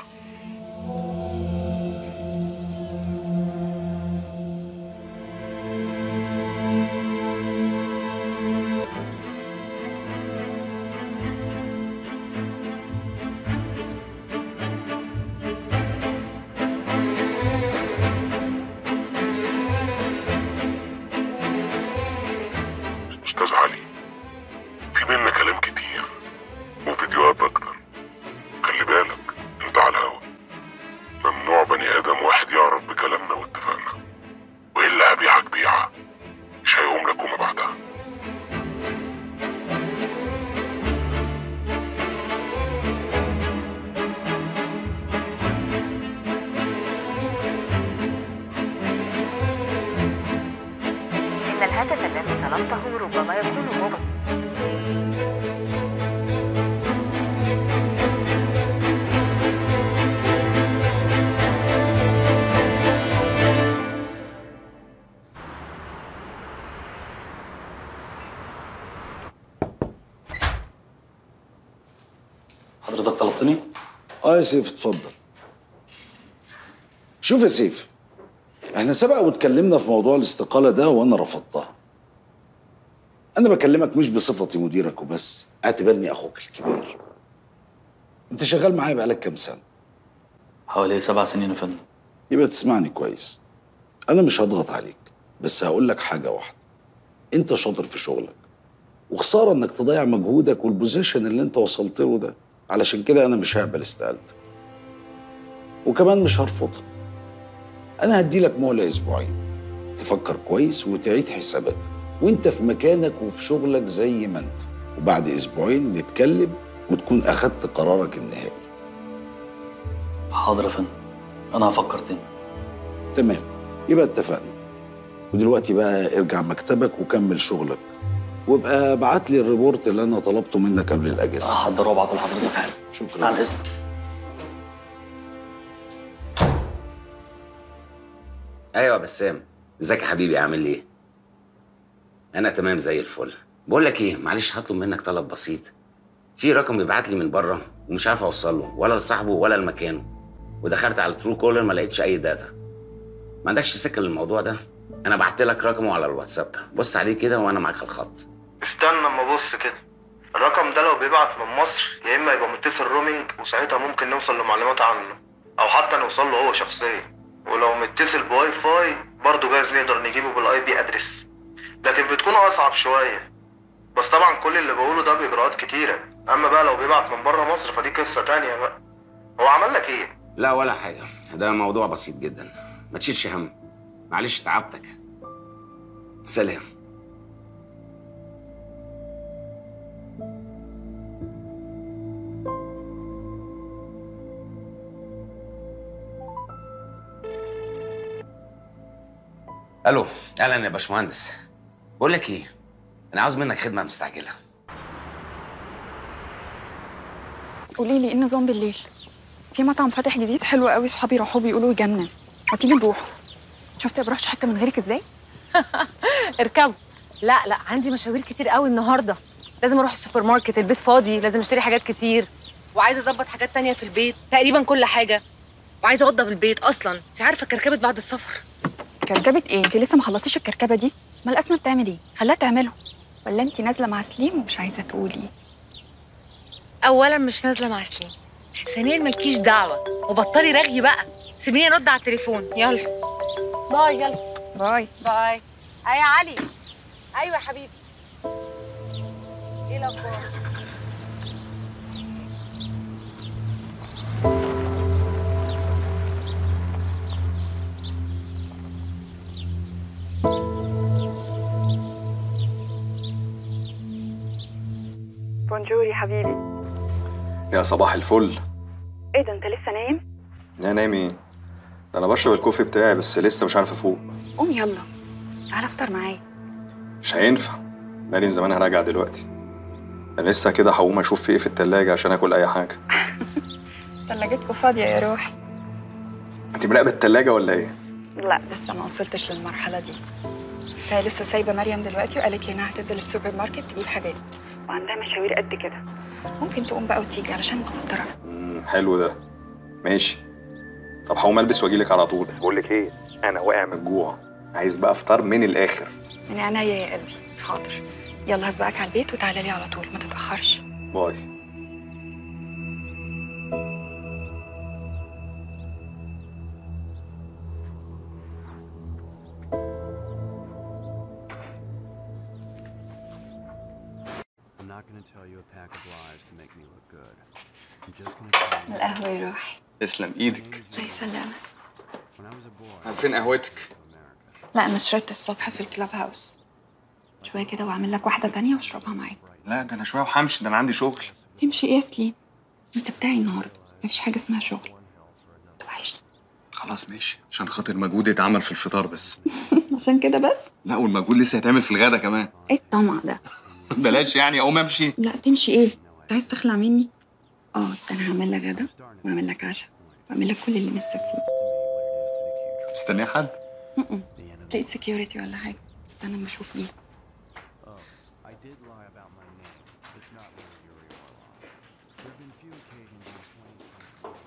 استاذ علي في بينا كلام كتير وفيديوهات اكتر خلي بالك انت على الهوا ممنوع بني ادم واحد يعرف بكلامنا واتفاقنا والا هبيعك بيعه مش هيقوم لك وما بعدها إن الهاتف الذي طلبته ربما يكون مغلق حضرتك طلبتني؟ اه يا سيف اتفضل شوف يا سيف احنا سبق واتكلمنا في موضوع الاستقالة ده وانا رفضتها انا بكلمك مش بصفتي مديرك وبس اعتبرني اخوك الكبير انت شغال معايا بقالك كام سنة حوالي سبع سنين يا فندم يبقى تسمعني كويس انا مش هضغط عليك بس هقول لك حاجة واحدة انت شاطر في شغلك وخسارة انك تضيع مجهودك والبوزيشن اللي انت وصلت له ده علشان كده انا مش هقبل استقالتك وكمان مش هرفضها انا هدي لك مهله اسبوعين تفكر كويس وتعيد حساباتك وانت في مكانك وفي شغلك زي ما انت وبعد اسبوعين نتكلم وتكون اخدت قرارك النهائي حاضر يا فندم انا هفكر تاني تمام يبقى اتفقنا ودلوقتي بقى ارجع مكتبك وكمل شغلك وابقى ابعت لي الريبورت اللي انا طلبته منك قبل الاجازه هحضره وابعته لحضرتك حالا شكرا على اذنك ايوه يا بسام ازيك يا حبيبي عامل ايه انا تمام زي الفل بقول لك ايه معلش هطلب منك طلب بسيط في رقم بيبعت لي من بره ومش عارف اوصل له ولا لصاحبه ولا لمكانه ودخلت على الترو كولر ما لقيتش اي داتا ما عندكش سكه للموضوع ده انا بعت لك رقمه على الواتساب بص عليه كده وانا معاك على الخط استنى اما ابص كده الرقم ده لو بيبعت من مصر يا اما يبقى متصل رومينج وساعتها ممكن نوصل لمعلومات عنه او حتى نوصل له هو شخصيا ولو متصل بواي فاي برضه جايز نقدر نجيبه بالاي بي ادرس لكن بتكون اصعب شويه بس طبعا كل اللي بقوله ده باجراءات كتيره اما بقى لو بيبعت من بره مصر فدي قصه تانية بقى هو عمل لك ايه لا ولا حاجه ده موضوع بسيط جدا ما تشيلش هم معلش تعبتك سلام الو اهلا يا باشمهندس بقول لك ايه انا عاوز منك خدمه مستعجله قولي لي ايه النظام بالليل في مطعم فاتح جديد حلو قوي صحابي راحوا بيقولوا يجنن ما تيجي نروح شفتي ما بروحش حته من غيرك ازاي اركبوا لا لا عندي مشاوير كتير قوي النهارده لازم اروح السوبر ماركت البيت فاضي لازم اشتري حاجات كتير وعايزه اظبط حاجات تانية في البيت تقريبا كل حاجه وعايزه اوضب البيت اصلا انت عارفه كركبه بعد السفر كركبه ايه انت لسه ما خلصتيش الكركبه دي ما الاسماء بتعمل ايه خليها تعمله ولا انت نازله مع سليم ومش عايزه تقولي اولا مش نازله مع سليم ثانيا مالكيش دعوه وبطلي رغي بقى سيبيني ارد على التليفون يلا باي يلا باي باي اي يا علي ايوه يا حبيبي ايه الاخبار بونجور يا حبيبي يا صباح الفل ايه ده انت لسه نايم لا نايم ايه ده انا بشرب الكوفي بتاعي بس لسه مش عارف افوق قوم يلا تعالى افطر معايا مش هينفع بقالي من زمان هراجع دلوقتي انا لسه كده هقوم اشوف في ايه في التلاجة عشان اكل اي حاجه تلاجتكوا فاضيه يا روحي انت مراقبه التلاجة ولا ايه لا لسه ما وصلتش للمرحله دي بس هي لسه سايبه مريم دلوقتي وقالت لي انها هتنزل السوبر ماركت تجيب حاجات وعندها مشاوير قد كده ممكن تقوم بقى وتيجي علشان متوتره مم، حلو ده ماشي طب هقوم البس واجيلك على طول بقول لك ايه انا واقع من الجوع عايز بقى افطار من الاخر من عينيا يا قلبي حاضر يلا هسبقك على البيت وتعالى لي على طول ما تتاخرش باي I'm not going to tell you a pack of lies to make me look good. I'm just going to tell you. القهوه يا روحي تسلم ايدك الله يسلمك When I was a boy, فين قهوتك لا انا شربت الصبح في الكلاب هاوس شويه كده واعمل لك واحده تانية واشربها معاك لا ده انا شويه وهمشي ده انا عندي شغل تمشي ايه يا سليم انت بتاعي النهارده مفيش حاجه اسمها شغل خلاص ماشي عشان خاطر مجهود يتعمل في الفطار بس عشان كده بس لا والمجهود لسه هيتعمل في الغدا كمان ايه الطمع ده بلاش يعني اقوم امشي لا تمشي ايه انت عايز تخلع مني اه ده انا هعمل لك غدا واعمل لك عشاء واعمل لك كل اللي نفسك فيه مستنيه حد م-م. تلاقي سكيورتي ولا حاجه استنى اما اشوف مين I did lie about my name. It's not really Yuri Orlov. There have been few occasions in 20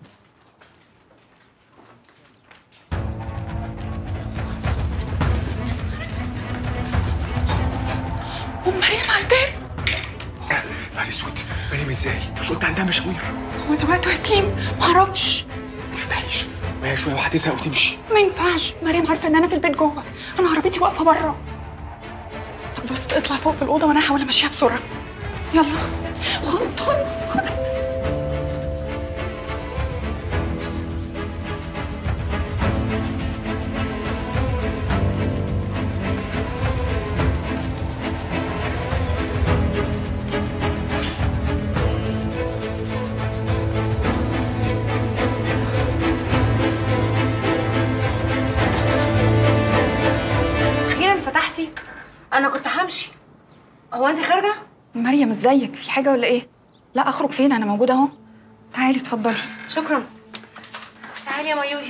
ومريم على الباب نهار اسود مريم ازاي؟ انت مش قلت عندها مشاوير؟ هو ده وقته يا سليم معرفش ما تفتحيش وهي شويه وهتزهق وتمشي ما ينفعش مريم عارفه ان انا في البيت جوه انا عربيتي واقفه بره طب بص اطلع فوق في الاوضه وانا هحاول امشيها بسرعه يلا خد خد خد اخيرا فتحتي انا كنت همشي هو انت خارجه مريم ازيك في حاجه ولا ايه لا اخرج فين انا موجوده اهو تعالي اتفضلي شكرا تعالي يا ميوي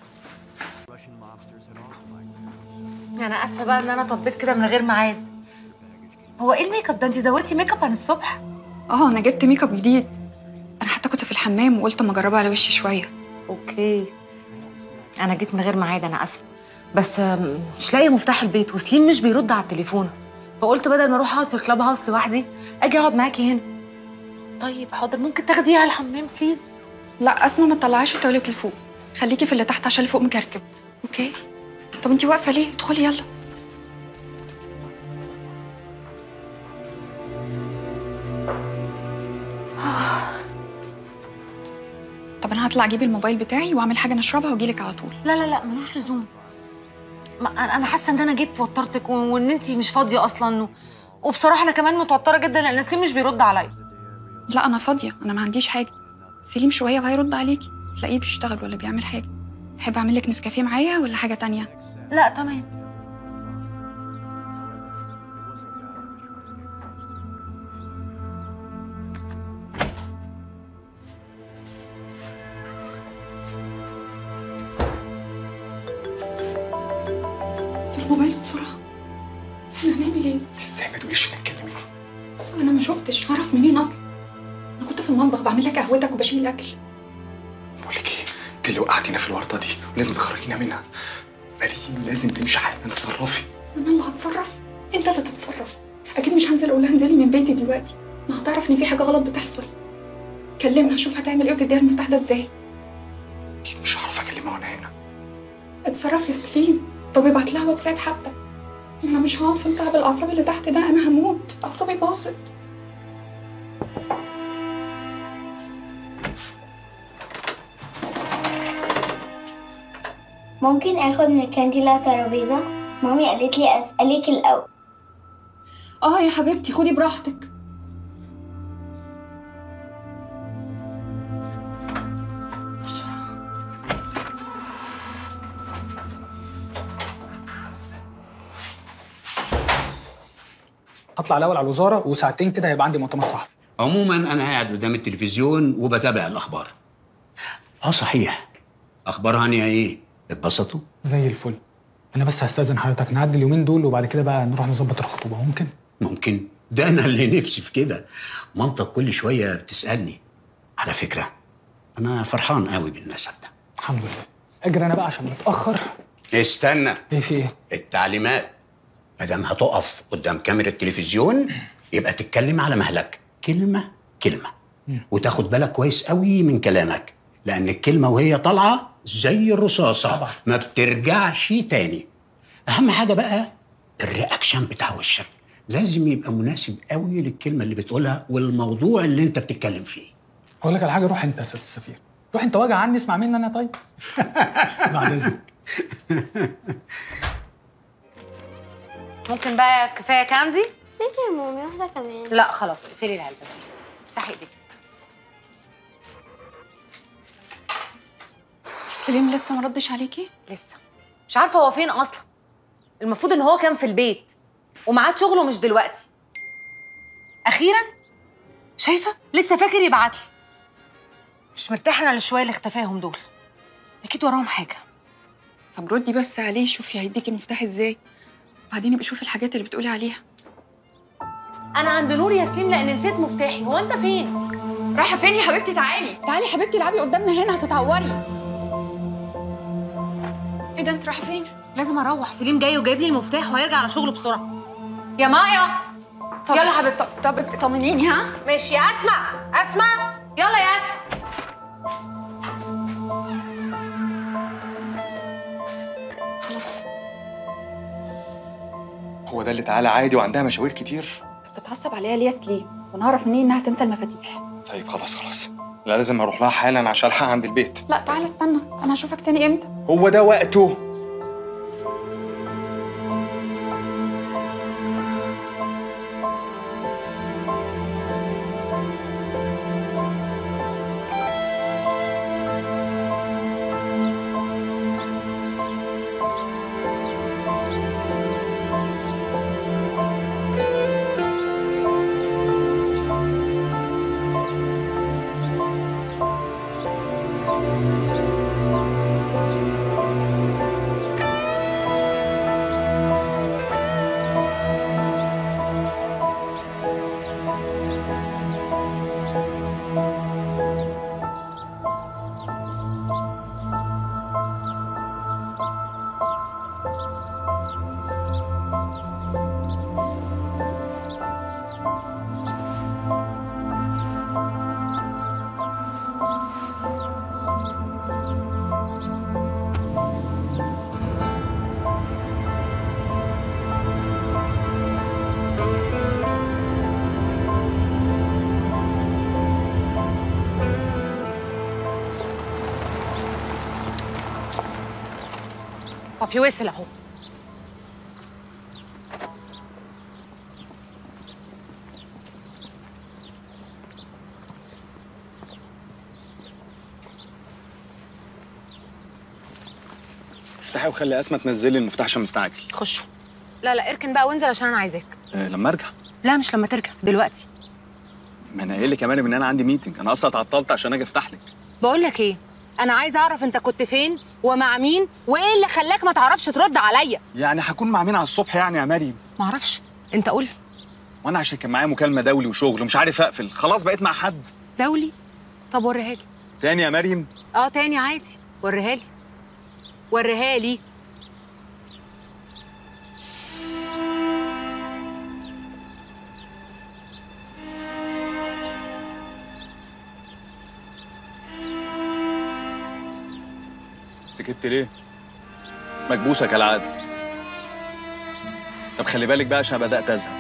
انا اسفه بقى ان انا طبيت كده من غير ميعاد هو ايه الميك اب ده انت زودتي ميك اب عن الصبح اه انا جبت ميك اب جديد انا حتى كنت في الحمام وقلت اما اجربه على وشي شويه اوكي انا جيت من غير ميعاد انا اسفه بس آم، مش لاقيه مفتاح البيت وسليم مش بيرد على التليفون فقلت بدل ما اروح اقعد في الكلاب هاوس لوحدي اجي اقعد معاكي هنا طيب حاضر ممكن تاخديها على الحمام بليز لا اسمع ما تطلعيش التواليت لفوق خليكي في اللي تحت عشان اللي فوق مكركب اوكي طب انتي واقفه ليه ادخلي يلا طب انا هطلع اجيب الموبايل بتاعي واعمل حاجه نشربها واجيلك على طول لا لا لا ملوش لزوم ما انا أنا حاسه ان انا جيت وترتك و- وان انت مش فاضيه اصلا و... وبصراحه انا كمان متوتره جدا لان سليم مش بيرد عليا لا انا فاضيه انا ما عنديش حاجه سليم شويه وهيرد عليكي تلاقيه بيشتغل ولا بيعمل حاجه تحب اعمل لك نسكافيه معايا ولا حاجه تانية لا تمام الموبايل بسرعه احنا هنعمل ايه ازاي ما تقوليش انك تكلميني انا ما شفتش هعرف منين اصلا انا كنت في المطبخ بعمل لك قهوتك وبشيل الاكل بقول لك ايه انت اللي وقعتينا في الورطه دي ولازم تخرجينا منها مريم لازم تمشي حالا تتصرفي انا اللي هتصرف انت اللي تتصرف اكيد مش هنزل اقول لها انزلي من بيتي دلوقتي ما هتعرف ان في حاجه غلط بتحصل كلمها شوف هتعمل ايه وتديها المفتاح ده ازاي اكيد مش هعرف اكلمها وانا هنا اتصرف يا سليم طب ابعت لها واتساب حتى انا مش هقعد في التعب الاعصاب اللي تحت ده انا هموت اعصابي باظت ممكن اخد من الكاندي اللي على الترابيزه مامي قالت لي اسالك الاول اه يا حبيبتي خدي براحتك هطلع الاول على الوزاره وساعتين كده هيبقى عندي مؤتمر صحفي عموما انا قاعد قدام التلفزيون وبتابع الاخبار اه صحيح اخبار هانيا ايه اتبسطوا زي الفل انا بس هستاذن حضرتك نعدي اليومين دول وبعد كده بقى نروح نظبط الخطوبه ممكن ممكن ده انا اللي نفسي في كده مامتك كل شويه بتسالني على فكره انا فرحان قوي بالنسب ده الحمد لله اجري انا بقى عشان متاخر استنى ايه في ايه التعليمات ما دام هتقف قدام كاميرا التلفزيون يبقى تتكلم على مهلك كلمه كلمه وتاخد بالك كويس قوي من كلامك لان الكلمه وهي طالعه زي الرصاصه طبعا. ما بترجعش تاني اهم حاجه بقى الرياكشن بتاع وشك لازم يبقى مناسب قوي للكلمه اللي بتقولها والموضوع اللي انت بتتكلم فيه اقول لك على حاجه روح انت يا سياده السفير روح انت واجع عني اسمع مني انا طيب بعد اذنك ممكن بقى كفايه كاندي ليش يا مامي واحدة كمان لا خلاص اقفلي العلبه دي امسحي ايديك سليم لسه ما ردش عليكي لسه مش عارفه هو فين اصلا المفروض ان هو كان في البيت وميعاد شغله مش دلوقتي اخيرا شايفه لسه فاكر يبعت لي مش مرتاحه انا للشويه اللي اختفاهم دول اكيد وراهم حاجه طب ردي بس عليه شوفي هيديكي المفتاح ازاي وبعدين يبقى شوفي الحاجات اللي بتقولي عليها انا عند نور يا سليم لان نسيت مفتاحي هو انت فين رايحه فين يا حبيبتي تعالي تعالي يا حبيبتي العبي قدامنا هنا هتتعوري ايه ده انت رايحه فين لازم اروح سليم جاي وجايب لي المفتاح وهيرجع على شغله بسرعه يا مايا طب يلا حبيبتي طب طمنيني ها ماشي يا اسمع اسمع يلا يا اسمع خلاص هو ده اللي تعالى عادي وعندها مشاوير كتير بتتعصب عليها ليه يا سليم وانا هعرف منين انها تنسى المفاتيح طيب خلاص خلاص لا لازم اروح لها حالا عشان الحقها عند البيت لا تعالى استنى انا هشوفك تاني امتى هو ده وقته بابي وصل اهو افتحي وخلي اسماء تنزلي المفتاح عشان مستعجل خشوا لا لا اركن بقى وانزل عشان انا عايزاك أه لما ارجع لا مش لما ترجع دلوقتي ما انا قايل لك يا مريم ان انا عندي ميتنج انا اصلا اتعطلت عشان اجي افتح لك بقول لك ايه انا عايزه اعرف انت كنت فين ومع مين وايه اللي خلاك ما تعرفش ترد عليا يعني هكون مع مين على الصبح يعني يا مريم ما اعرفش انت قول لي وانا عشان كان معايا مكالمه دولي وشغل ومش عارف اقفل خلاص بقيت مع حد دولي طب وريها لي تاني يا مريم اه تاني عادي وريها لي وريها لي سكت ليه مكبوسه كالعاده طب خلي بالك بقى عشان بدات ازهق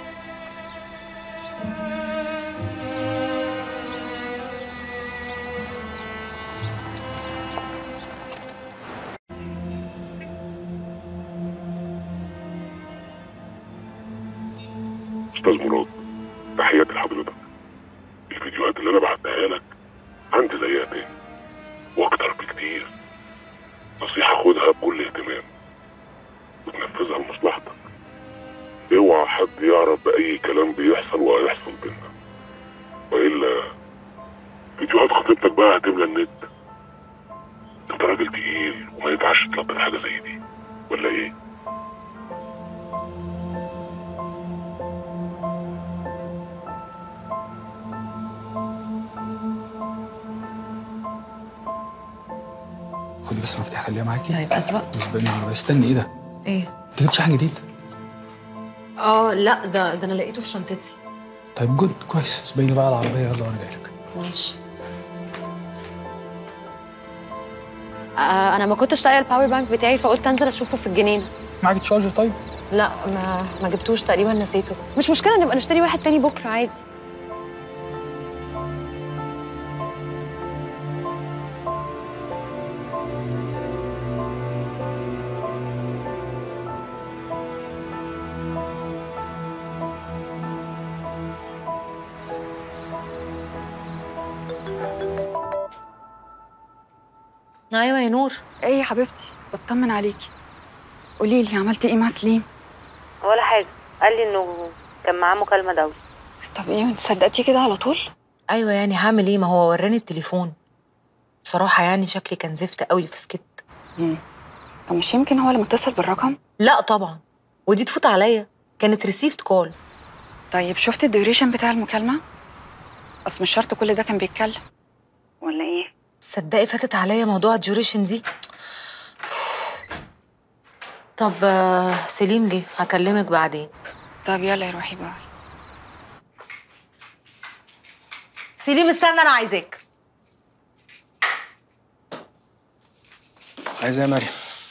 استاذ مراد تحياتي لحضرتك الفيديوهات اللي انا بعتها لك عندي زيها تاني واكتر بكتير نصيحة خدها بكل اهتمام وتنفذها لمصلحتك اوعى حد يعرف بأي كلام بيحصل وهيحصل بينا وإلا فيديوهات خطيبتك بقى هتملى النت انت راجل تقيل بالليل وما ينفعش تلبط حاجه زي دي ولا ايه خدي بس مفتاح خليها معاكي طيب اسبق بالنسبه لي العربيه استني ايه ده؟ ايه انت جبتش حاجه جديد؟ اه لا ده ده انا لقيته في شنطتي طيب جود كويس اسبقيني بقى على العربيه يلا وانا جاي لك ماشي آه انا ما كنتش لاقيه الباور بانك بتاعي فقلت انزل اشوفه في الجنينه معاكي تشارجر طيب؟ لا ما ما جبتوش تقريبا نسيته مش مشكله نبقى نشتري واحد تاني بكره عادي ايوه يا نور ايه يا حبيبتي بطمن عليكي قولي لي عملتي ايه مع سليم ولا حاجة قال لي انه كان معاه مكالمة دولي طب ايه انت صدقتي كده على طول ايوه يعني هعمل ايه ما هو وراني التليفون بصراحه يعني شكلي كان زفت قوي فسكت امم طب مش يمكن هو اللي متصل بالرقم لا طبعا ودي تفوت عليا كانت ريسيفد كول طيب شفتي الديوريشن بتاع المكالمه اصل مش شرط كل ده كان بيتكلم ولا ايه تصدقي فاتت عليا موضوع الديوريشن دي طب آه، سليم جه هكلمك بعدين طب يلا يا روحي بقى سليم استنى انا عايزاك عايزة يا مريم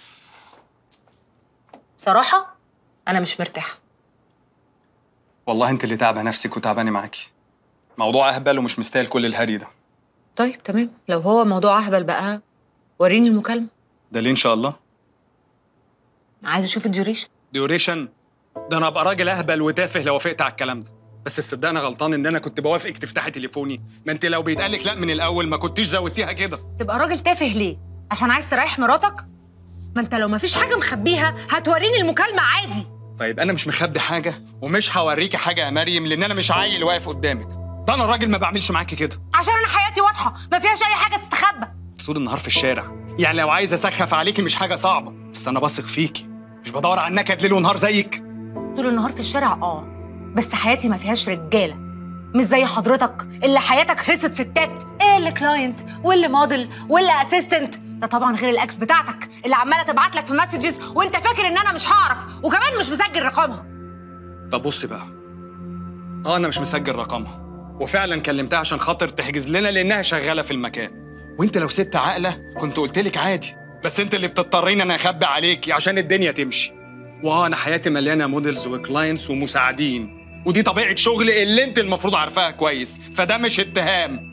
بصراحه انا مش مرتاحه والله انت اللي تعبه نفسك وتعباني معاكي موضوع اهبل ومش مستاهل كل الهري ده طيب تمام لو هو موضوع اهبل بقى وريني المكالمه ده ليه ان شاء الله عايزه اشوف الديوريشن ديوريشن ده انا ابقى راجل اهبل وتافه لو وافقت على الكلام ده بس تصدقني غلطان ان انا كنت بوافقك تفتحي تليفوني ما انت لو بيتقالك لا من الاول ما كنتيش زودتيها كده تبقى راجل تافه ليه عشان عايز تريح مراتك ما انت لو مفيش حاجه مخبيها هتوريني المكالمه عادي طيب انا مش مخبي حاجه ومش هوريكي حاجه يا مريم لان انا مش عيل واقف قدامك ده انا راجل ما بعملش معاكي كده عشان انا حياتي واضحه ما فيهاش اي حاجه تستخبى طول النهار في الشارع يعني لو عايز اسخف عليكي مش حاجه صعبه بس انا بثق فيكي مش بدور على النكد ليل ونهار زيك طول النهار في الشارع اه بس حياتي ما فيهاش رجاله مش زي حضرتك اللي حياتك هيصه ستات ايه اللي كلاينت واللي موديل واللي اسيستنت ده طبعا غير الاكس بتاعتك اللي عماله تبعت لك في مسجز وانت فاكر ان انا مش هعرف وكمان مش مسجل رقمها طب بصي بقى اه انا مش مسجل رقمها وفعلا كلمتها عشان خاطر تحجز لنا لانها شغاله في المكان وانت لو ست عاقله كنت قلت لك عادي بس انت اللي بتضطريني انا اخبي عليكي عشان الدنيا تمشي واه انا حياتي مليانه موديلز وكلاينتس ومساعدين ودي طبيعه شغلي اللي انت المفروض عارفاها كويس فده مش اتهام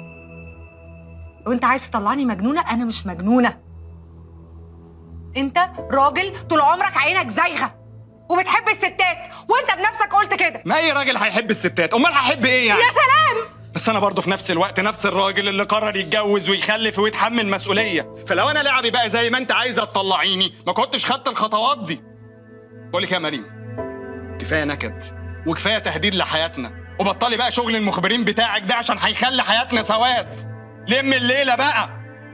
وانت عايز تطلعني مجنونه انا مش مجنونه انت راجل طول عمرك عينك زايغه وبتحب الستات وانت بنفسك قلت كده ما اي راجل هيحب الستات امال هيحب ايه يعني يا سلام بس انا برضه في نفس الوقت نفس الراجل اللي قرر يتجوز ويخلف ويتحمل مسؤوليه فلو انا لعبي بقى زي ما انت عايزه تطلعيني ما كنتش خدت الخطوات دي بقول لك يا مريم كفايه نكد وكفايه تهديد لحياتنا وبطلي بقى شغل المخبرين بتاعك ده عشان هيخلي حياتنا سواد لم الليله بقى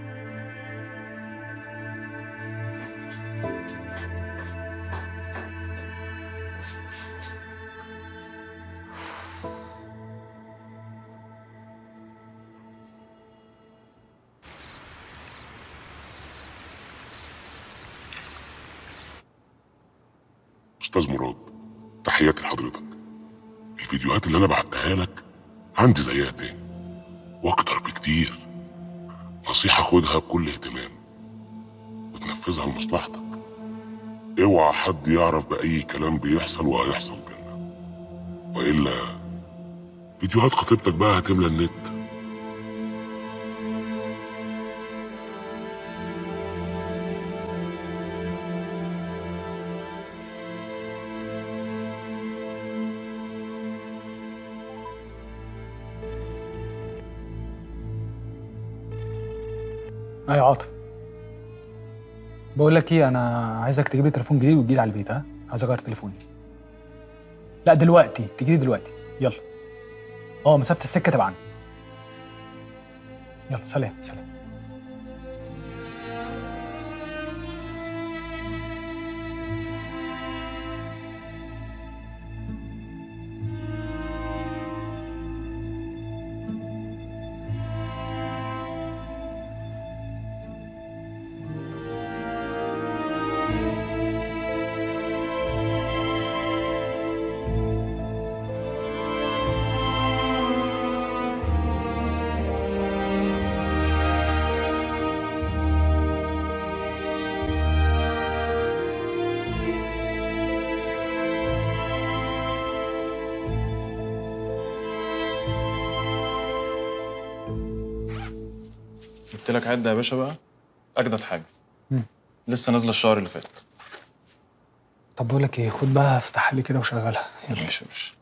استاذ مراد تحياتي لحضرتك الفيديوهات اللي انا بعتها لك عندي زيها تاني واكتر بكتير نصيحة خدها بكل اهتمام وتنفذها لمصلحتك اوعى حد يعرف بأي كلام بيحصل وهيحصل بينا وإلا فيديوهات خطيبتك بقى هتملى النت ايوه عاطف بقول لك ايه انا عايزك تجيب لي تليفون جديد وتجي لي على البيت ها عايز اغير تليفوني لا دلوقتي تجي لي دلوقتي يلا اه مسافه السكه تبعنا يلا سلام سلام جبت لك عده يا باشا بقى اجدد حاجه مم. لسه نازله الشهر اللي فات طب بقول لك ايه خد بقى افتحها لي كده وشغلها يلا ماشي يا باشا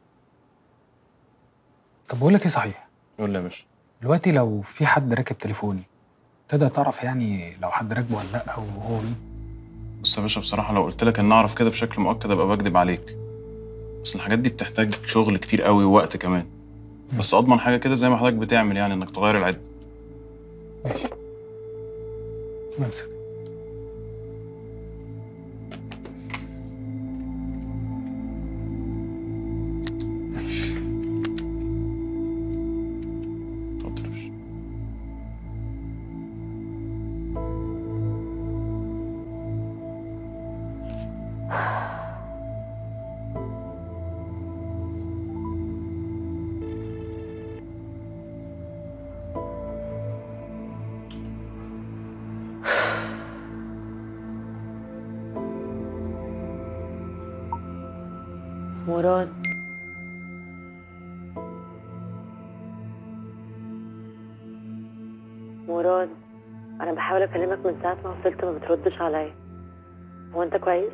طب بقول لك ايه صحيح قول لي يا باشا دلوقتي لو في حد راكب تليفوني تقدر تعرف يعني لو حد راكبه ولا لا وهو مين بص يا باشا بصراحه لو قلت لك ان اعرف كده بشكل مؤكد ابقى بكدب عليك بس الحاجات دي بتحتاج شغل كتير قوي ووقت كمان بس اضمن حاجه كده زي ما حضرتك بتعمل يعني انك تغير العده ماشي بمسك اتفضل يا باشا مراد مراد انا بحاول اكلمك من ساعه ما وصلت ما بتردش عليا هو انت كويس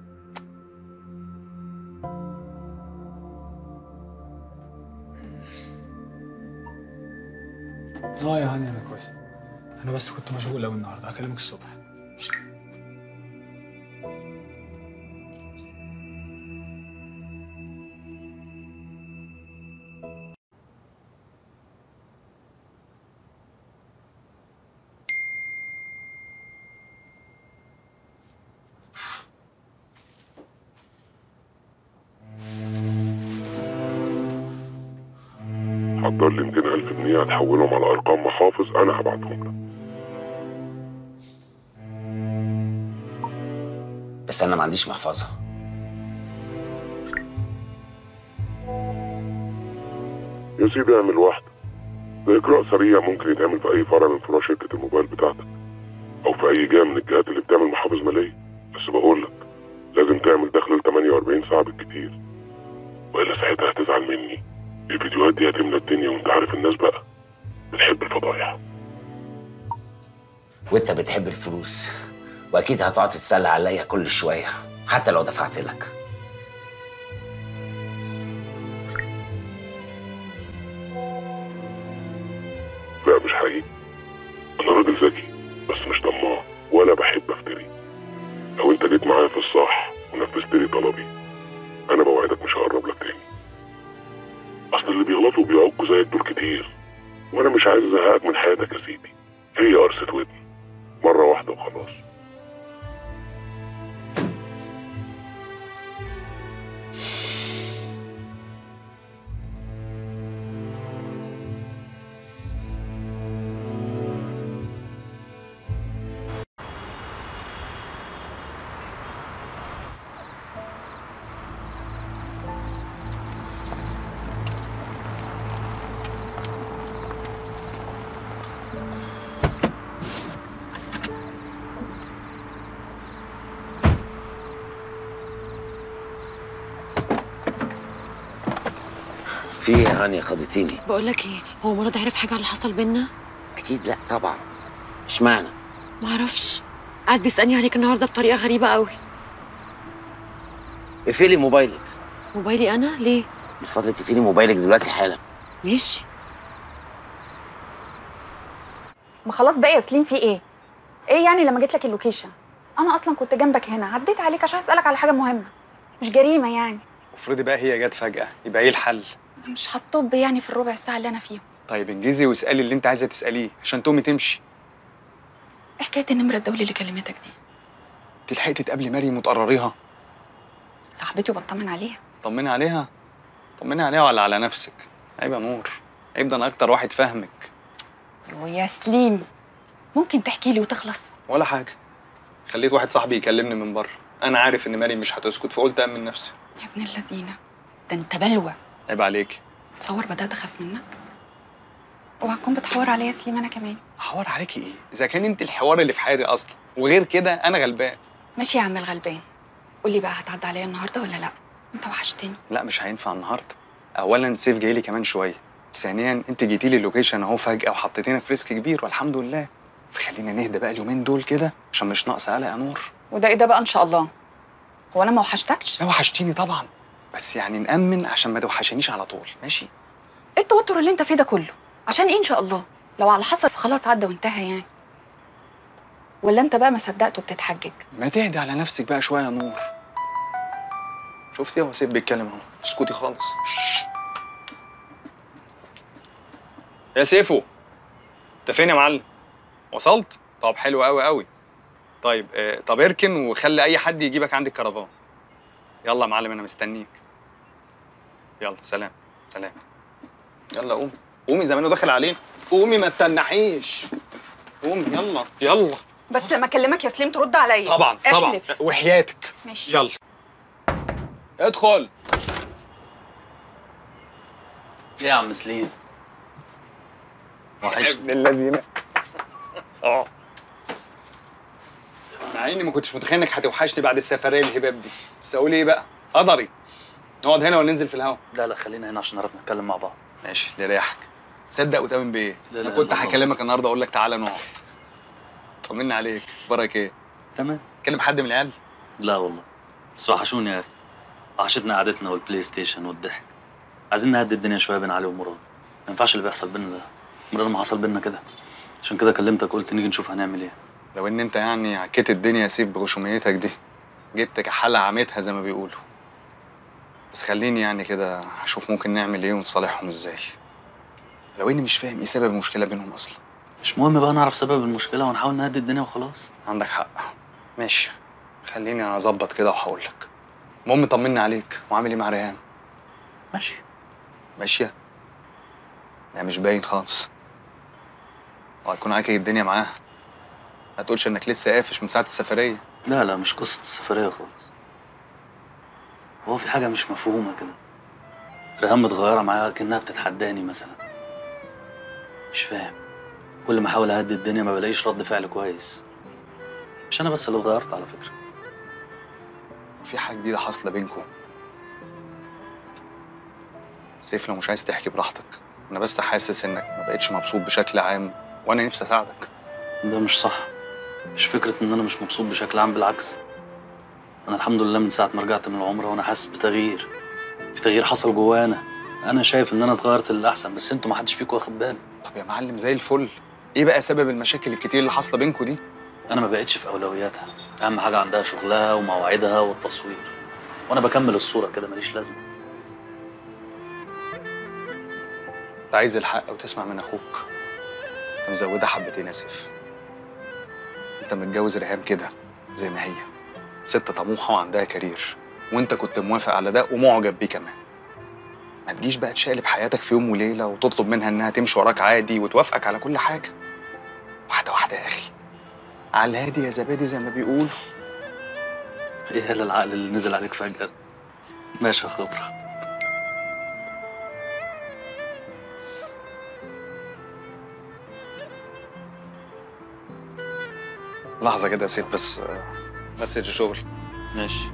اه يا هاني انا كويس انا بس كنت مشغول قوي النهارده هكلمك الصبح حضر لي 200000 جنيه هتحولهم على ارقام محافظ انا هبعتهم لك بس انا ما عنديش محفظه يا سيدي اعمل واحده ده اجراء سريع ممكن يتعمل في اي فرع من فروع شركه الموبايل بتاعتك او في اي جهه من الجهات اللي بتعمل محافظ ماليه بس بقول لك لازم تعمل دخل ل 48 ساعه بالكتير والا ساعتها هتزعل مني الفيديوهات دي هتملى الدنيا وانت عارف الناس بقى بتحب الفضايح وانت بتحب الفلوس واكيد هتقعد تتسلى عليا كل شويه حتى لو دفعت لك لا مش حقيقي انا راجل ذكي بس مش طماع ولا بحب افتري لو انت جيت معايا في الصح ونفذت لي طلبي انا بوعدك مش هقرب لك تاني اصل اللي بيغلطوا بيعقوا زيك دول كتير وانا مش عايز ازهقك من حياتك يا سيدي هي قرصة ودن مرة واحدة وخلاص في ايه يا هانيا خضتيني بقول لك ايه هو مراد عرف حاجه على اللي حصل بينا اكيد لا طبعا اشمعنى ما اعرفش قاعد بيسالني عليك النهارده بطريقه غريبه قوي اقفلي موبايلك موبايلي انا ليه من فضلك اقفلي موبايلك دلوقتي حالا ماشي ما خلاص بقى يا سليم في ايه ايه يعني لما جيت لك اللوكيشن انا اصلا كنت جنبك هنا عديت عليك عشان اسالك على حاجه مهمه مش جريمه يعني افرضي بقى هي جت فجأة يبقى ايه الحل؟ أنا مش هتطب يعني في الربع ساعه اللي انا فيهم طيب انجزي واسألي اللي انت عايزة تسأليه عشان تقومي تمشي ايه حكايه النمره الدولي اللي كلمتك دي انت لحقتي تقابلي مريم وتقرريها صاحبتي وبطمن عليها طمني عليها طمني عليها ولا على نفسك عيب يا نور عيب ده انا اكتر واحد فاهمك يو يا سليم ممكن تحكي لي وتخلص ولا حاجة خليت واحد صاحبي يكلمني من بره انا عارف ان مريم مش هتسكت فقلت امن نفسي يا ابن اللذينه ده انت بلوى عيب عليك تصور بدات اخاف منك اوعى تكون بتحور عليا يا سليم انا كمان حوار عليكي ايه اذا كان انت الحوار اللي في حياتي اصلا وغير كده انا غلبان ماشي يا عم الغلبان قولي بقى هتعدي عليا النهارده ولا لا انت وحشتني لا مش هينفع النهارده اولا سيف جاي لي كمان شويه ثانيا انت جيتي لي اللوكيشن اهو فجاه وحطيتينا في ريسك كبير والحمد لله فخلينا نهدى بقى اليومين دول كده عشان مش ناقصه قلق يا نور وده ايه ده بقى ان شاء الله هو انا ما وحشتكش لا وحشتيني طبعا بس يعني نأمن عشان ما توحشنيش على طول ماشي ايه التوتر اللي انت فيه ده كله عشان ايه ان شاء الله لو على حصل فخلاص عدى وانتهى يعني ولا انت بقى ما صدقت وبتتحجج ما تهدي على نفسك بقى شويه يا نور شفتي هو سيف بيتكلم اهو اسكتي خالص يا سيفو انت فين يا معلم وصلت طب حلو قوي قوي طيب آه طب اركن وخلي اي حد يجيبك عند الكرفان يلا يا معلم انا مستنيك يلا سلام سلام يلا قوم قومي زمانه داخل علينا قومي ما تتنحيش قومي يلا يلا بس لما اكلمك يا سليم ترد عليا طبعا طبعا احلف وحياتك ماشي يلا ادخل ايه يا عم سليم وحشني ابن اللذينه اه مع اني ما كنتش متخيل انك هتوحشني بعد السفريه الهباب دي بس اقول ايه بقى قدري نقعد هنا ولا ننزل في الهوا لا لا خلينا هنا عشان نعرف نتكلم مع بعض ماشي لريحك صدق وتامن بايه لا انا لا كنت لا لا. هكلمك النهارده اقول لك تعالى نقعد طمنا عليك اخبارك ايه تمام كلم حد من العيال لا والله بس وحشوني يا اخي وحشتنا قعدتنا والبلاي ستيشن والضحك عايزين نهدي الدنيا شويه بين علي ومراد ما ينفعش اللي بيحصل بينا ده مراد ما حصل بينا كده عشان كده كلمتك قلت نيجي نشوف هنعمل ايه لو ان انت يعني عكيت الدنيا يا سيف بغشوميتك دي جيت كحالة عميتها زي ما بيقولوا بس خليني يعني كده اشوف ممكن نعمل ايه ونصالحهم ازاي لو اني مش فاهم ايه سبب المشكله بينهم اصلا مش مهم بقى نعرف سبب المشكله ونحاول نهدي الدنيا وخلاص عندك حق ماشي خليني اظبط كده وهقول لك المهم طمني عليك وعامل ايه مع ريهام ماشي ماشيه يعني مش باين خالص وهتكون عاكي الدنيا معاها ما تقولش انك لسه قافش من ساعه السفريه لا لا مش قصه السفريه خالص هو في حاجه مش مفهومه كده ريهام متغيره معايا كانها بتتحداني مثلا مش فاهم كل ما احاول اهدي الدنيا ما بلاقيش رد فعل كويس مش انا بس اللي اتغيرت على فكره في حاجه جديده حاصله بينكم سيف لو مش عايز تحكي براحتك انا بس حاسس انك ما بقتش مبسوط بشكل عام وانا نفسي اساعدك ده مش صح مش فكره ان انا مش مبسوط بشكل عام بالعكس انا الحمد لله من ساعه ما رجعت من العمره وانا حاسس بتغيير في تغيير حصل جوانا انا شايف ان انا اتغيرت للاحسن بس انتوا ما حدش فيكم واخد باله طب يا معلم زي الفل ايه بقى سبب المشاكل الكتير اللي حاصله بينكم دي انا ما بقتش في اولوياتها اهم حاجه عندها شغلها ومواعيدها والتصوير وانا بكمل الصوره كده ماليش لازمه انت عايز الحق وتسمع من اخوك انت مزودها حبتين يا سيف انت متجوز ريهام كده زي ما هي ست طموحه وعندها كارير وانت كنت موافق على ده ومعجب بيه كمان ما تجيش بقى تشقلب حياتك في يوم وليله وتطلب منها انها تمشي وراك عادي وتوافقك على كل حاجه واحده واحده يا اخي على الهادي يا زبادي زي ما بيقولوا ايه هلا العقل اللي نزل عليك فجاه ماشي يا خبره لحظه كده يا سيف بس آه، مسج شغل ماشي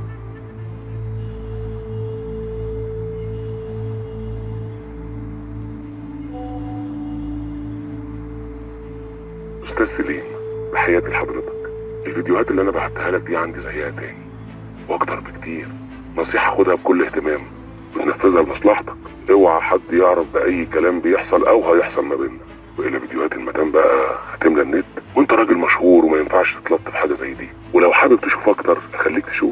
استاذ سليم تحياتي لحضرتك الفيديوهات اللي انا بعتها لك دي عندي زيها تاني واكتر بكتير نصيحة خدها بكل اهتمام وتنفذها لمصلحتك اوعى حد يعرف بأي كلام بيحصل او هيحصل ما بيننا والا فيديوهات المدام بقى هتملى النت وانت راجل مشهور وما ينفعش تتلط في حاجة زي دي ولو حابب تشوف اكتر خليك تشوف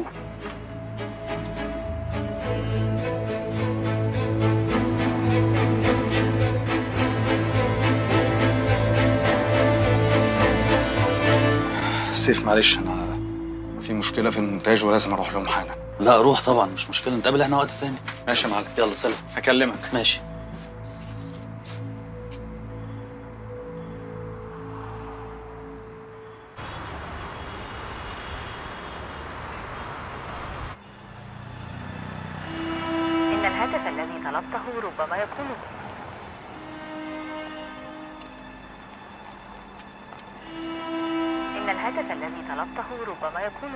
سيف معلش انا في مشكله في المونتاج ولازم اروح لهم حالا لا روح طبعا مش مشكله نتقابل احنا وقت تاني ماشي يا معلم يلا سلام هكلمك ماشي إن الهاتف الذي طلبته ربما يكون إن الهاتف الذي طلبته ربما يكون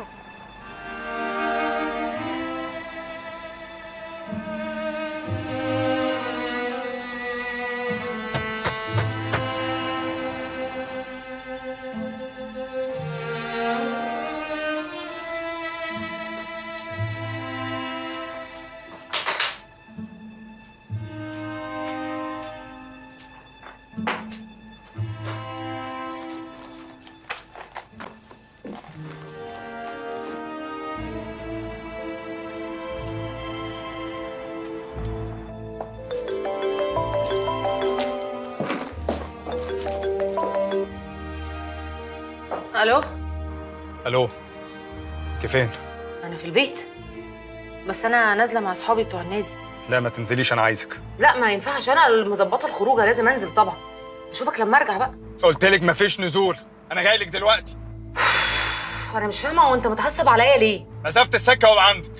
الو الو انت فين انا في البيت بس انا نازله مع اصحابي بتوع النادي لا ما تنزليش انا عايزك لا ما ينفعش انا اللي مظبطه الخروجه لازم انزل طبعا اشوفك لما ارجع بقى قلت لك مفيش نزول انا جاي لك دلوقتي انا مش فاهمه هو انت متعصب عليا ليه مسافه السكه وابقى عندك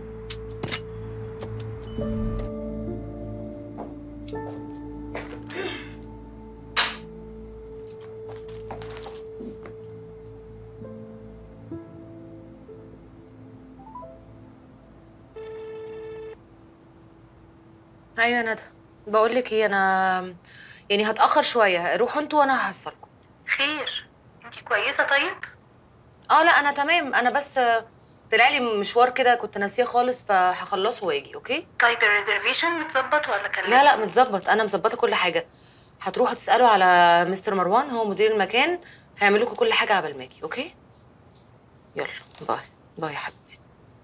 ايوه يا ندى بقول لك ايه انا يعني هتاخر شويه روحوا انتوا وانا هحصلكم خير انت كويسه طيب اه لا انا تمام انا بس طلع لي مشوار كده كنت ناسيه خالص فهخلصه واجي اوكي طيب الريزرفيشن متظبط ولا كلام لا لا متظبط انا مظبطه كل حاجه هتروحوا تسالوا على مستر مروان هو مدير المكان هيعمل لكم كل حاجه قبل ما اجي اوكي يلا باي باي يا حبيبتي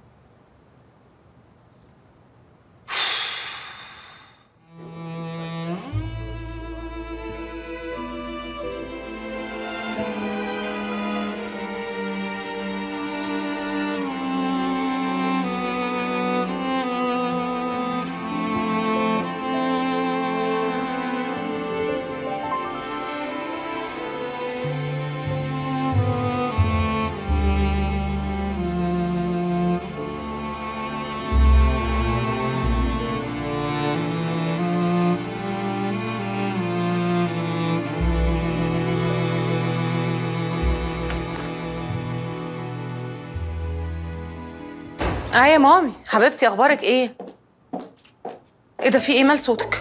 اه يا مامي حبيبتي اخبارك ايه ايه ده في ايه مال صوتك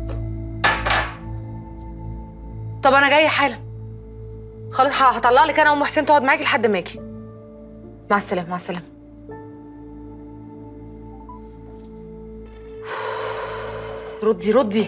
طب انا جايه حالا خلاص ه- هطلع لك انا وام حسين تقعد معاكي لحد ما اجي مع السلامه مع السلامه ردي ردي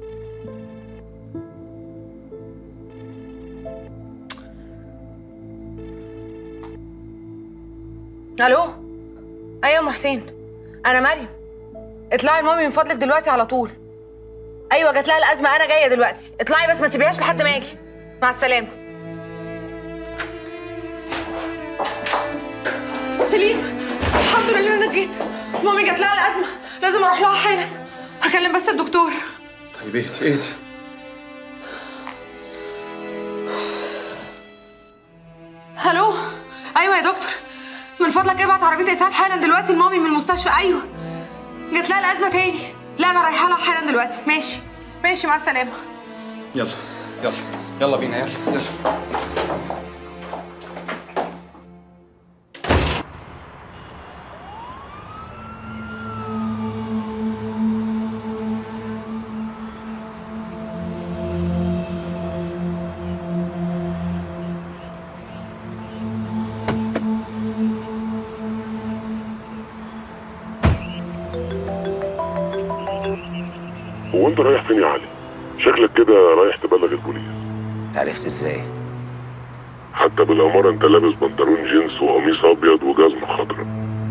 الو ايوه يا ام حسين انا مريم اطلعي لمامي من فضلك دلوقتي على طول ايوه جات لها الازمه انا جايه دلوقتي اطلعي بس ما تسيبيهاش لحد ما اجي مع السلامه سليم الحمد لله انا جيت مامي جات لها الازمه لازم اروح لها حالا هكلم بس الدكتور طيب اهدي اهدي الو ايوه يا دكتور من فضلك ابعت عربيه اسعاف حالا دلوقتي لمامي من المستشفى ايوه جات لها الازمه تاني لا انا رايحه لها حالا دلوقتي ماشي ماشي مع السلامه يلا يلا يلا بينا يلا يلا هو انت رايح فين يا علي شكلك كده رايح تبلغ البوليس عرفت ازاي حتى بالأمارة انت لابس بنطلون جينز وقميص ابيض وجزمة خضراء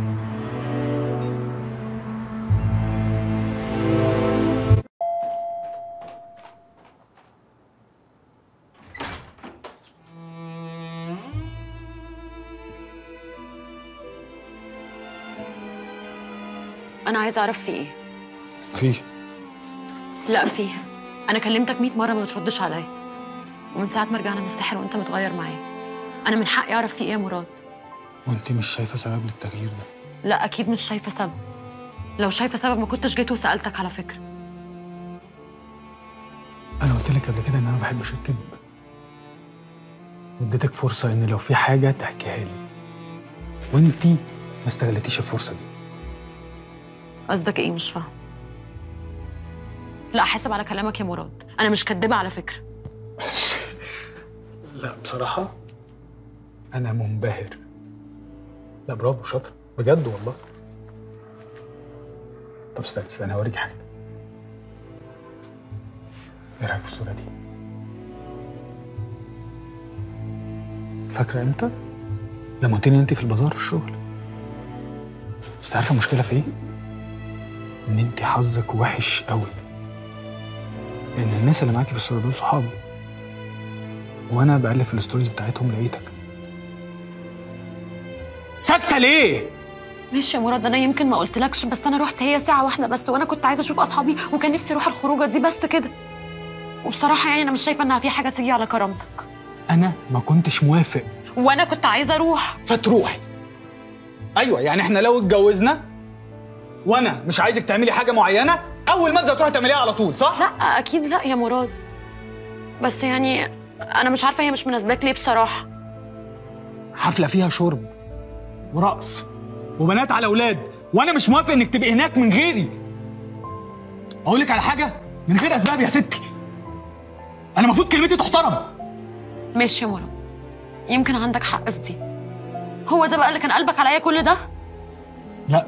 انا عايزه اعرف في ايه في لا فيه انا كلمتك 100 مره ما بتردش عليا ومن ساعه ما رجعنا من الساحل وانت متغير معايا انا من حقي اعرف في ايه يا مراد وانت مش شايفه سبب للتغيير ده لا اكيد مش شايفه سبب لو شايفه سبب ما كنتش جيت وسالتك على فكره انا قلت لك قبل كده ان انا ما بحبش الكذب واديتك فرصه ان لو في حاجه تحكيها لي وانت ما استغلتيش الفرصه دي قصدك ايه مش فاهم لا حاسب على كلامك يا مراد انا مش كدابه على فكره لا بصراحه انا منبهر لا برافو شاطر بجد والله طب استنى استنى هوريك حاجه ايه رايك في الصوره دي فاكره امتى لما قلت لي انت في البازار في الشغل بس عارفه المشكله في ايه ان انت حظك وحش قوي لان الناس اللي معاكي في الصوره دول صحابي وانا بقلب في الستوريز بتاعتهم لقيتك ساكته ليه؟ ماشي يا مراد انا يمكن ما قلتلكش بس انا رحت هي ساعه واحده بس وانا كنت عايزه اشوف اصحابي وكان نفسي اروح الخروجه دي بس كده وبصراحه يعني انا مش شايفه انها في حاجه تيجي على كرامتك انا ما كنتش موافق وانا كنت عايزه اروح فتروحي ايوه يعني احنا لو اتجوزنا وانا مش عايزك تعملي حاجه معينه اول ما انزل تروحي تعمليها على طول صح لا اكيد لا يا مراد بس يعني انا مش عارفه هي مش مناسباك ليه بصراحه حفله فيها شرب ورقص وبنات على اولاد وانا مش موافق انك تبقي هناك من غيري اقول لك على حاجه من غير اسباب يا ستي انا المفروض كلمتي تحترم ماشي يا مراد يمكن عندك حق في دي هو ده بقى اللي كان قلبك عليا كل ده لا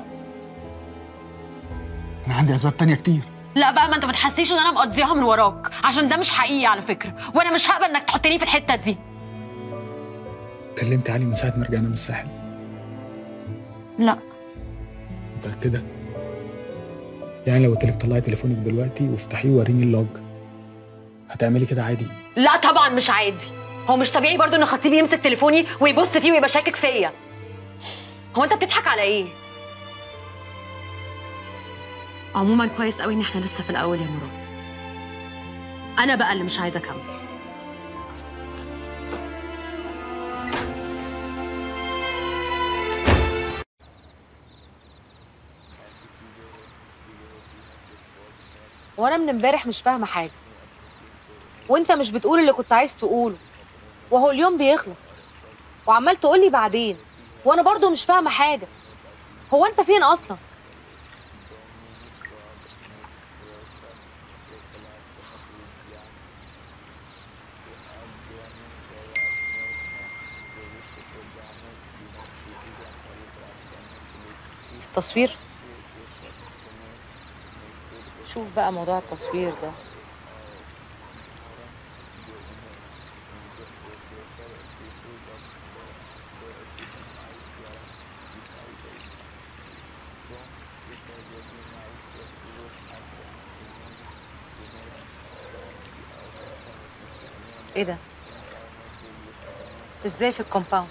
انا عندي اسباب تانية كتير لا بقى ما انت ما تحسيش ان انا مقضيها من وراك عشان ده مش حقيقي على فكره وانا مش هقبل انك تحطني في الحته دي كلمت علي من ساعه ما رجعنا من الساحل لا متاكده يعني لو قلت لك طلعي تليفونك دلوقتي وافتحيه ووريني اللوج هتعملي كده عادي لا طبعا مش عادي هو مش طبيعي برضو ان خطيبي يمسك تليفوني ويبص فيه ويبقى شاكك فيا هو انت بتضحك على ايه عموما كويس قوي ان احنا لسه في الاول يا مراد انا بقى اللي مش عايزه اكمل وانا من امبارح مش فاهمه حاجه وانت مش بتقول اللي كنت عايز تقوله وهو اليوم بيخلص وعمال تقولي بعدين وانا برضو مش فاهمه حاجه هو انت فين اصلا في التصوير شوف بقى موضوع التصوير ده ايه ده ازاي في الكومباوند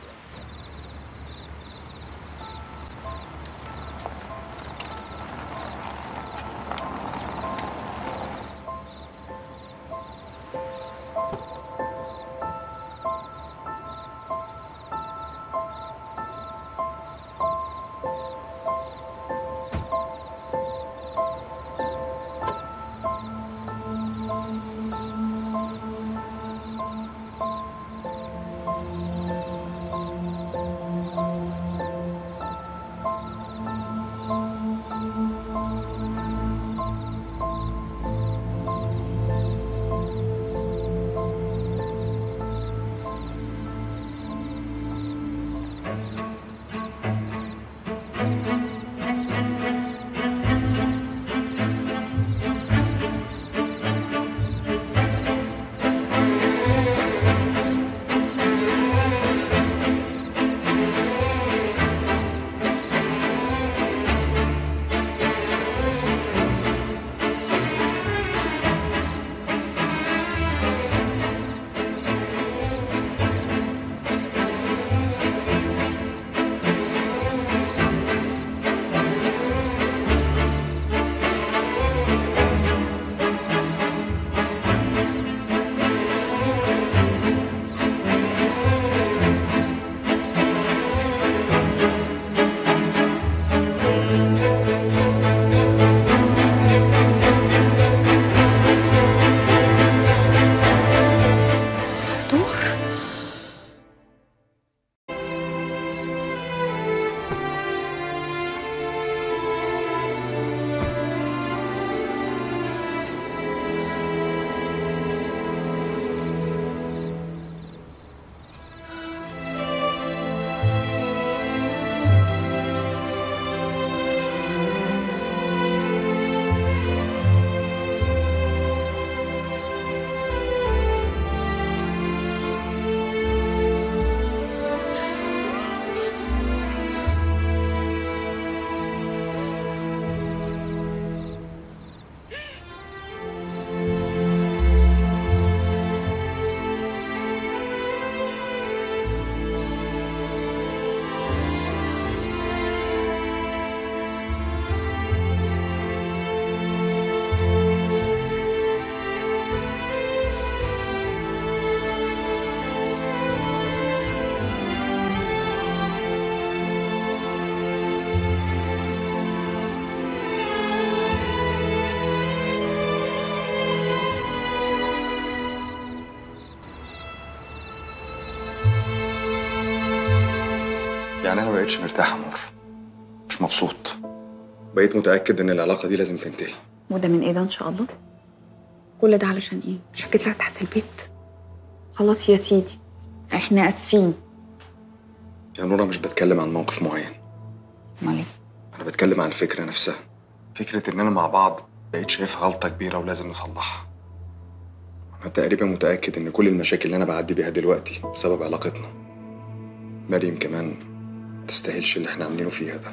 يعني انا مبقتش مرتاح يا نور مش مبسوط بقيت متاكد ان العلاقه دي لازم تنتهي وده من ايه ده ان شاء الله كل ده علشان ايه مش هتطلع تحت البيت خلاص يا سيدي احنا اسفين يا نورة مش بتكلم عن موقف معين امال ايه انا بتكلم عن الفكره نفسها فكره اننا مع بعض بقيت شايفها غلطه كبيره ولازم نصلحها انا تقريبا متاكد ان كل المشاكل اللي انا بعدي بيها دلوقتي بسبب علاقتنا مريم كمان ما تستاهلش اللي احنا عاملينه فيها ده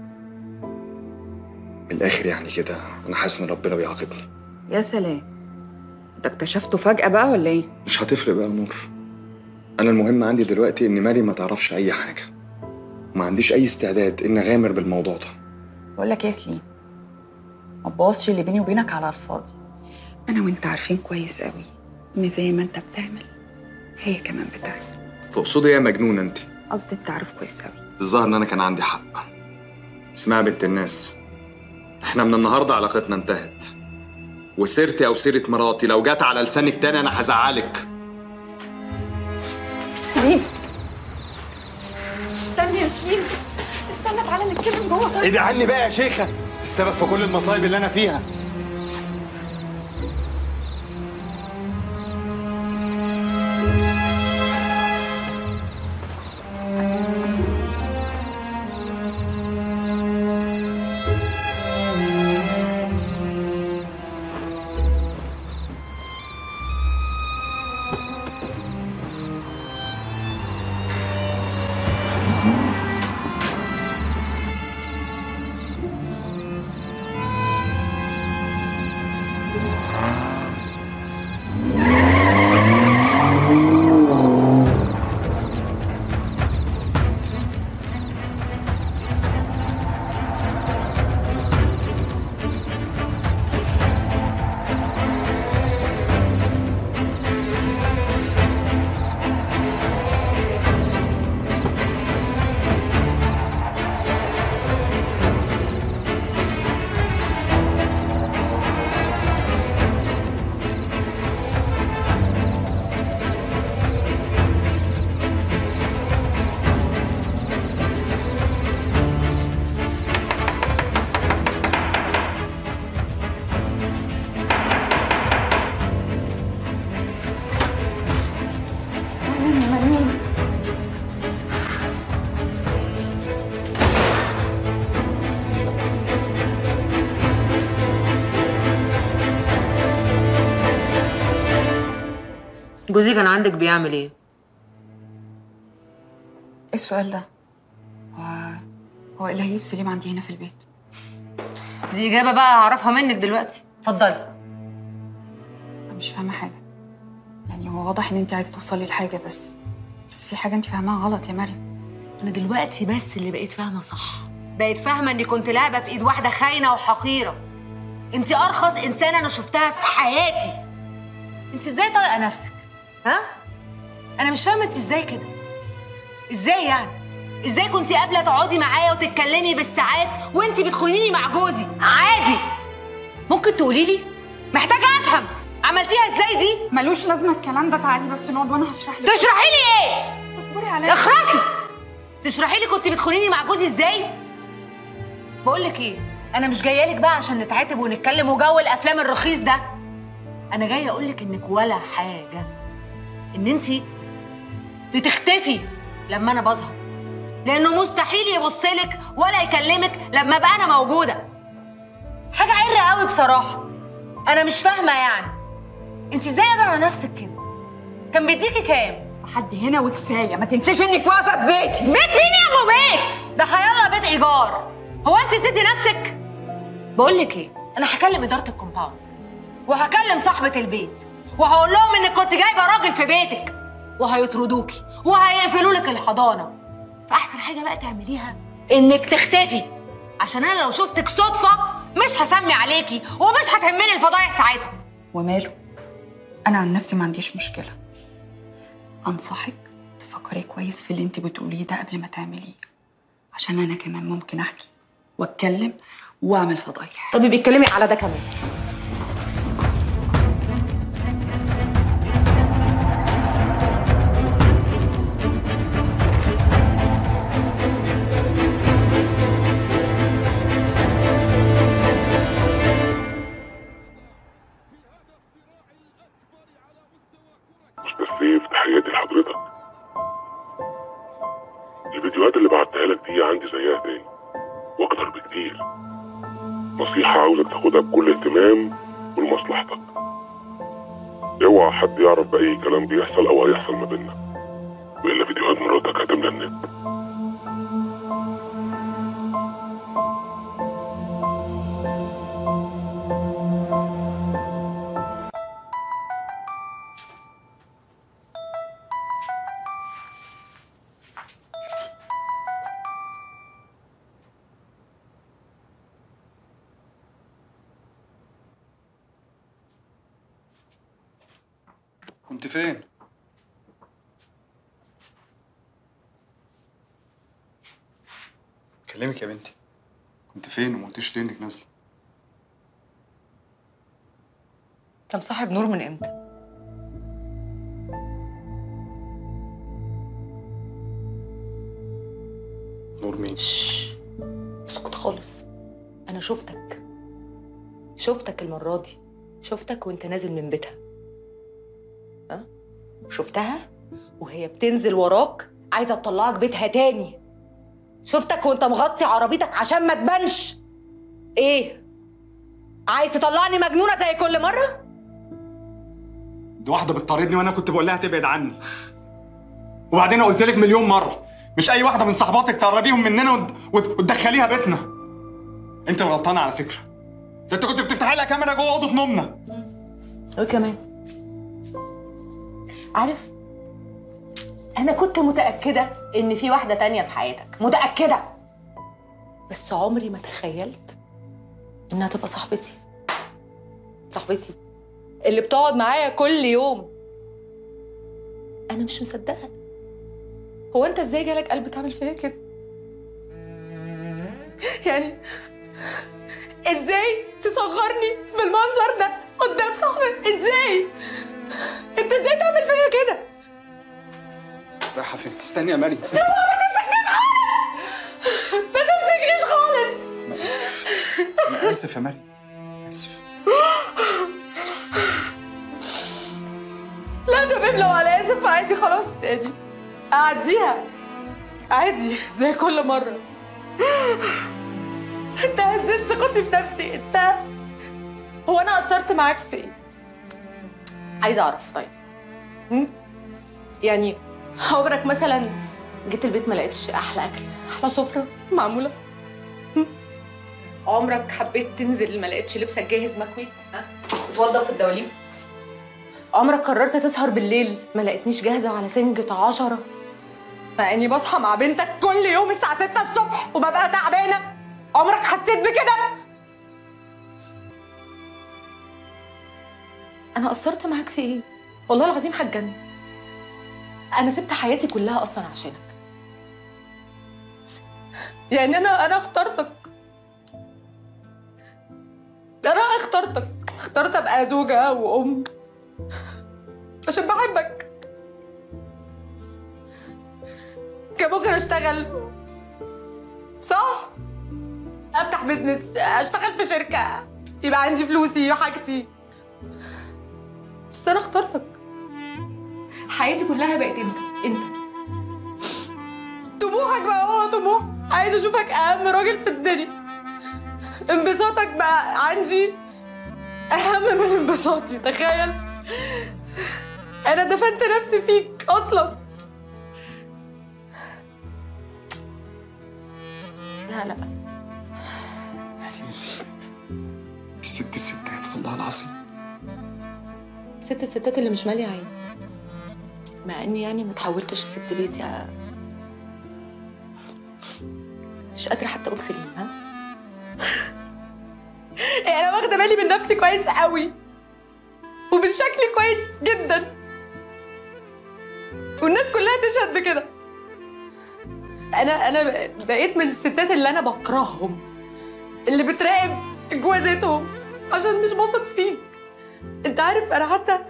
من الاخر يعني كده انا حاسس ان ربنا بيعاقبني يا سلام ده اكتشفته فجأة بقى ولا ايه؟ مش هتفرق بقى يا نور انا المهم عندي دلوقتي ان مريم ما تعرفش اي حاجه وما عنديش اي استعداد ان اغامر بالموضوع ده بقول لك يا سليم ما تبوظش اللي بيني وبينك على الفاضي انا وانت عارفين كويس قوي ان زي ما انت بتعمل هي كمان بتعمل تقصدي ايه يا مجنونه انت قصدي انت عارف كويس قوي الظاهر ان انا كان عندي حق اسمعي يا بنت الناس احنا من النهارده علاقتنا انتهت وسيرتي او سيره مراتي لو جت على لسانك تاني انا هزعلك سليم استني يا سليم استنى تعالى نتكلم جوه طيب ايه ده عني بقى يا شيخه السبب في كل المصايب اللي انا فيها اهلا يا منون جوزي كان عندك بيعمل ايه؟ ايه السؤال ده؟ هو هو ايه اللي هيجيب سليم عندي هنا في البيت؟ دي اجابه بقى هعرفها منك دلوقتي اتفضلي انا مش فاهمه حاجه يعني هو واضح ان انت عايزه توصلي لحاجه بس بس في حاجه انت فاهماها غلط يا مريم انا دلوقتي بس اللي بقيت فاهمه صح بقيت فاهمه اني كنت لعبه في ايد واحده خاينه وحقيره انت ارخص انسانه انا شفتها في حياتي انت ازاي طايقه نفسك ها انا مش فاهمه انت ازاي كده ازاي يعني ازاي كنت قابله تقعدي معايا وتتكلمي بالساعات وانت بتخونيني مع جوزي عادي ممكن تقولي لي محتاجه افهم عملتيها ازاي دي ملوش لازمه الكلام ده تعالي بس نقعد وانا هشرح لك تشرحي لي ايه اصبري عليا اخرسي تشرحي لي كنت بتخونيني مع جوزي ازاي بقول لك ايه انا مش جايه لك بقى عشان نتعاتب ونتكلم وجو الافلام الرخيص ده انا جايه اقول لك انك ولا حاجه ان انت بتختفي لما انا بظهر لانه مستحيل يبص لك ولا يكلمك لما ابقى انا موجوده حاجه عره قوي بصراحه انا مش فاهمه يعني انت ازاي قادره على نفسك كده كان بيديكي كام حد هنا وكفايه ما تنسيش انك واقفه في بيتي بيت مين يا ام بيت ده هيلا بيت ايجار هو انت نسيتي نفسك بقول لك ايه انا هكلم اداره الكومباوند وهكلم صاحبه البيت وهقول لهم انك كنت جايبه راجل في بيتك وهيطردوكي وهيقفلوا لك الحضانه فاحسن حاجه بقى تعمليها انك تختفي عشان انا لو شفتك صدفه مش هسمي عليكي ومش هتهمني الفضايح ساعتها وماله انا عن نفسي ما عنديش مشكله انصحك تفكري كويس في اللي انت بتقوليه ده قبل ما تعمليه عشان انا كمان ممكن احكي واتكلم واعمل فضايح طب بيتكلمي على ده كمان تحياتي لحضرتك الفيديوهات اللي بعتها لك دي عندي زيها تاني واكتر بكتير نصيحة عاوزك تاخدها بكل اهتمام ولمصلحتك اوعى حد يعرف بأي كلام بيحصل أو هيحصل ما بيننا وإلا فيديوهات مراتك هتملى النت كنت فين؟ كلمك يا بنتي كنت فين وما قلتيش ليه انك نازله انت مصاحب نور من امتى؟ نور مين؟ اسكت خالص انا شفتك شفتك المره دي شفتك وانت نازل من بيتها ها شفتها وهي بتنزل وراك عايزه تطلعك بيتها تاني شفتك وانت مغطي عربيتك عشان ما تبانش ايه عايز تطلعني مجنونه زي كل مره دي واحده بتطاردني وانا كنت بقول لها تبعد عني وبعدين قلت لك مليون مره مش اي واحده من صحباتك تقربيهم مننا وت- وت- وتدخليها بيتنا انت الغلطانه على فكره ده انت كنت بتفتحي لها كاميرا جوه اوضه نومنا وكمان عارف انا كنت متاكده ان في واحده تانية في حياتك متاكده بس عمري ما تخيلت انها تبقى صاحبتي صاحبتي اللي بتقعد معايا كل يوم انا مش مصدقه هو انت ازاي جالك قلب تعمل فيا كده يعني ازاي تصغرني بالمنظر ده قدام صاحبتي ازاي انت ازاي تعمل فيا كده رايحه فين؟ استني يا مريم استني ما تمسكنيش خالص انا اسف انا اسف يا مريم اسف لا تمام لو على اسف عادي خلاص يعني اعديها عادي زي كل مره انت هزيت ثقتي في نفسي انت هو انا قصرت معاك في ايه عايزه اعرف طيب هم؟ يعني عمرك مثلا جيت البيت ما لقيتش احلى اكل احلى سفره معموله هم؟ عمرك حبيت تنزل ما لقيتش لبسك جاهز مكوي ها وتوضب في الدواليب عمرك قررت تسهر بالليل ما لقيتنيش جاهزة على سنجة عشرة مع اني بصحى مع بنتك كل يوم الساعة ستة الصبح وببقى تعبانة عمرك حسيت بكده؟ أنا قصرت معاك في إيه؟ والله العظيم هتجنن أنا سبت حياتي كلها أصلا عشانك يعني أنا أنا اخترتك أنا اخترتك اخترت أبقى زوجة وأم عشان بحبك كان ممكن اشتغل صح افتح بزنس اشتغل في شركه يبقى عندي فلوسي وحاجتي بس انا اخترتك حياتي كلها بقت انت انت طموحك بقى هو طموح عايز اشوفك اهم راجل في الدنيا انبساطك بقى عندي اهم من انبساطي تخيل انا دفنت نفسي فيك اصلا لا لا دي ست الستات والله العظيم ست الستات اللي مش ماليه عينك مع اني يعني ما تحولتش ست بيتي ع- مش قادره حتى اقول سليم ها يعني انا واخده بالي من نفسي كويس قوي ومن شكلي كويس جدا والناس كلها تشهد بكده انا انا بقيت من الستات اللي انا بكرههم اللي بتراقب جوازاتهم عشان مش بثق فيك انت عارف انا حتى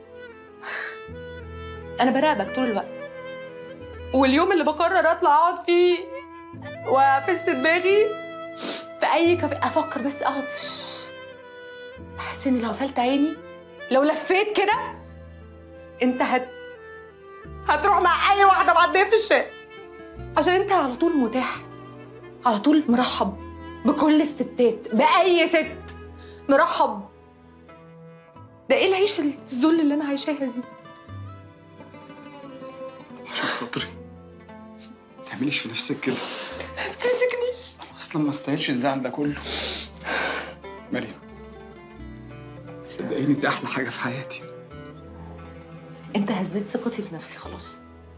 انا براقبك طول الوقت واليوم اللي بقرر اطلع اقعد فيه وافس دماغي في اي كافيه افكر بس اقعد بحس اني لو قفلت عيني لو لفيت كده انت هت هتروح مع اي واحده معديه في الشارع عشان انت على طول متاح على طول مرحب بكل الستات باي ست مرحب ده ايه العيشه الذل اللي انا عايشاها دي عشان خاطري ما تعمليش في نفسك كده ما تمسكنيش انا اصلا ما استاهلش الزعل ده كله مريم صدقيني دي احلى حاجه في حياتي انت هزيت ثقتي في نفسي خلاص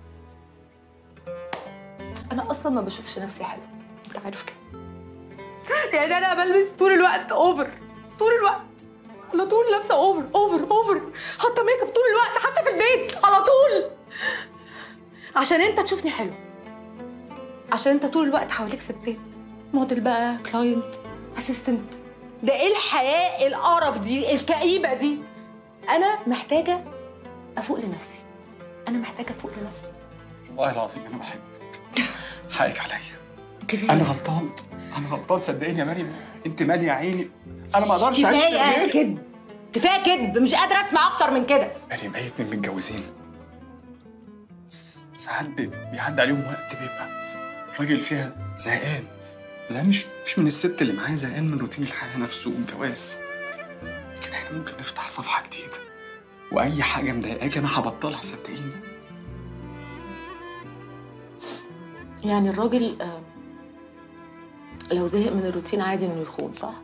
انا اصلا ما بشوفش نفسي حلوه انت عارف كده يعني انا بلبس طول الوقت اوفر طول الوقت على طول لابسه اوفر اوفر اوفر حاطه ميك اب طول الوقت حتى في البيت على طول عشان انت تشوفني حلو عشان انت طول الوقت حواليك ستات موديل بقى كلاينت اسيستنت ده ايه الحياه القرف دي الكئيبه دي انا محتاجه افوق لنفسي انا محتاجه افوق لنفسي والله العظيم انا بحبك حقك عليا كفايه انا غلطان انا غلطان صدقيني يا مريم انت ماليه عيني انا ما اقدرش اعيش من كفايه غيرك كذب كفايه كذب مش قادره اسمع اكتر من كده مريم اي اتنين متجوزين س- ساعات بي- بيعدي عليهم وقت بيبقى راجل فيها زهقان زهقان مش مش من الست اللي معاه زهقان من روتين الحياه نفسه والجواز لكن احنا ممكن نفتح صفحه جديده واي حاجه مضايقاك انا هبطلها صدقيني يعني الراجل آه، لو زهق من الروتين عادي انه يخون صح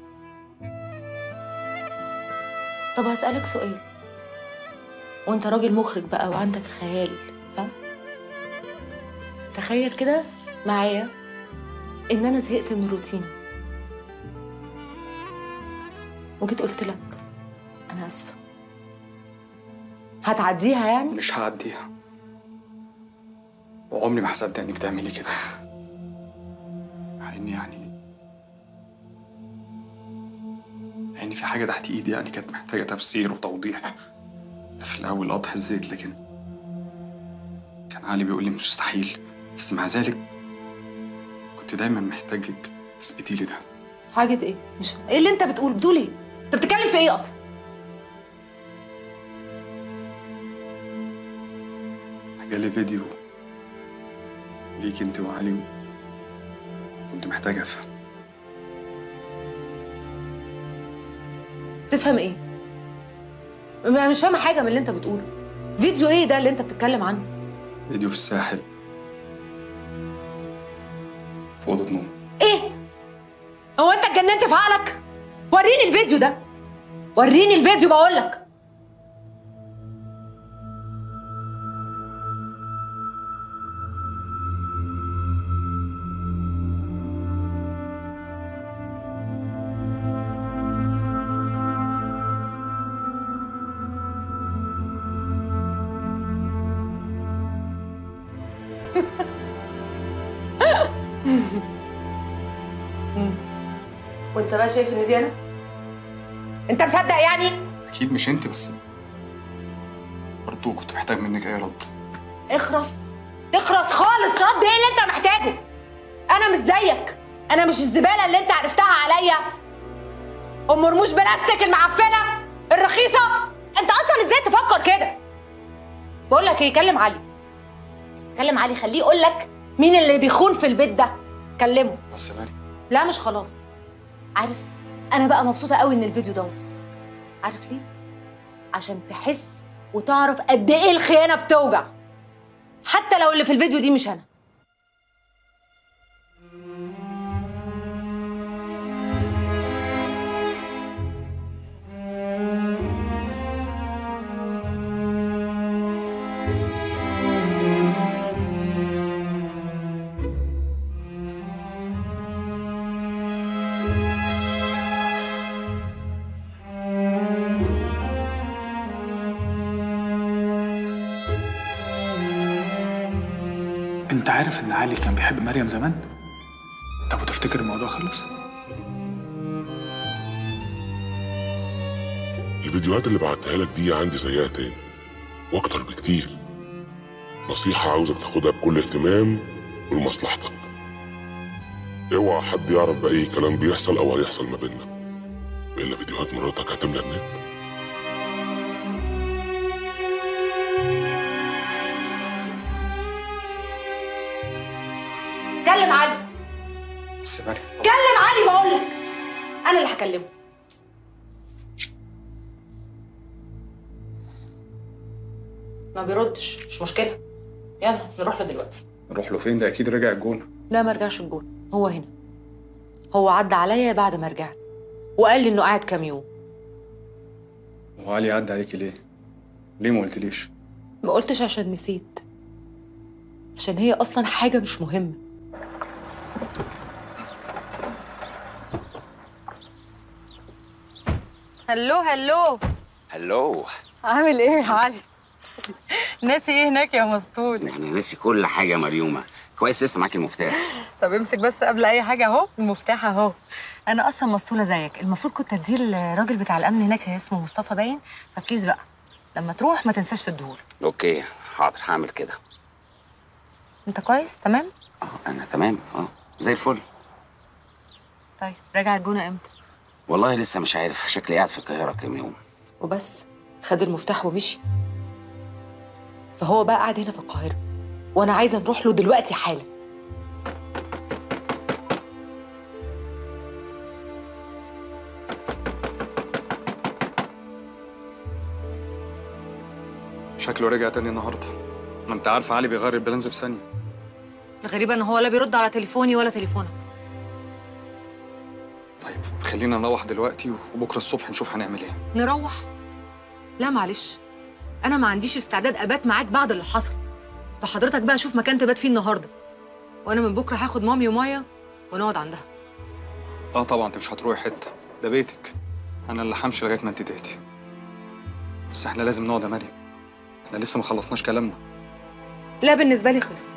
طب هسألك سؤال وانت راجل مخرج بقى وعندك خيال ها تخيل كده معايا ان انا زهقت من الروتين وجيت قلت لك انا اسفه هتعديها يعني مش هعديها وعمري ما هصدق انك تعملي كده مع ان يعني يعني في حاجه تحت ايدي يعني كانت محتاجه تفسير وتوضيح في الاول قطع الزيت لكن كان علي بيقول لي مستحيل بس مع ذلك كنت دايما محتاجك تثبتي لي ده حاجة ايه؟ مش ايه اللي انت بتقول؟ بتقول ايه؟ انت بتتكلم في ايه اصلا؟ جالي فيديو ليك انت وعلي كنت محتاج افهم تفهم ايه؟ ما- مش فاهمة حاجة من اللي انت بتقوله فيديو ايه ده اللي انت بتتكلم عنه؟ فيديو في الساحل في اوضه نوم ايه؟ هو انت اتجننت في عقلك؟ وريني الفيديو ده وريني الفيديو بقول لك وانت بقى شايف ان دي انا؟ انت مصدق يعني؟ اكيد مش انت بس برضه كنت محتاج منك اي رد اخرس تخرس خالص رد ايه اللي انت محتاجه انا مش زيك انا مش الزباله اللي انت عرفتها عليا ام رموش بلاستيك المعفنه الرخيصه انت اصلا ازاي تفكر كده بقول لك ايه كلم علي كلم علي خليه يقول لك مين اللي بيخون في البيت ده كلمه بس مالي لا مش خلاص عارف انا بقى مبسوطه قوي ان الفيديو ده وصل لك عارف ليه عشان تحس وتعرف قد ايه الخيانه بتوجع حتى لو اللي في الفيديو دي مش انا انت عارف ان علي كان بيحب مريم زمان طب وتفتكر الموضوع خلص الفيديوهات اللي بعتها لك دي عندي زيها تاني واكتر بكتير نصيحة عاوزك تاخدها بكل اهتمام ولمصلحتك اوعى حد يعرف بأي كلام بيحصل أو هيحصل ما بيننا إلا فيديوهات مراتك هتملى النت كلم علي بس مريم كلم علي بقول لك انا اللي هكلمه ما بيردش مش مشكله يلا نروح له دلوقتي نروح له فين ده اكيد رجع الجونه لا ما رجعش الجون هو هنا هو عدى عليا بعد ما رجعنا وقال لي انه قاعد كام يوم هو علي عدى عليكي ليه ليه ما قلتليش ما قلتش عشان نسيت عشان هي اصلا حاجه مش مهمه هلو هلو هلو عامل ايه يا علي ناسي ايه هناك يا مسطول يعني ناسي كل حاجه يا مريومه كويس لسه معاك المفتاح طب امسك بس قبل اي حاجه اهو المفتاح اهو انا اصلا مسطوله زيك المفروض كنت اديه الراجل بتاع الامن هناك اسمه مصطفى باين فبليز بقى لما تروح ما تنساش تديهوله اوكي حاضر هعمل كده انت كويس تمام انا تمام اه زي الفل طيب راجع الجونه امتى والله لسه مش عارف شكلي قاعد في القاهره كام يوم وبس خد المفتاح ومشي فهو بقى قاعد هنا في القاهره وانا عايزه نروح له دلوقتي حالا شكله رجع تاني النهارده ما انت عارفه علي بيغير البلانز في ثانيه الغريبه ان هو لا بيرد على تليفوني ولا تليفونك خلينا نروح دلوقتي وبكره الصبح نشوف هنعمل ايه نروح لا معلش انا ما عنديش استعداد ابات معاك بعد اللي حصل فحضرتك بقى شوف مكان تبات فيه النهارده وانا من بكره هاخد مامي ومايا ونقعد عندها اه طبعا انت مش هتروحي حته ده بيتك انا اللي همشي لغايه ما انت تهدي بس احنا لازم نقعد يا مريم احنا لسه ما خلصناش كلامنا لا بالنسبه لي خلص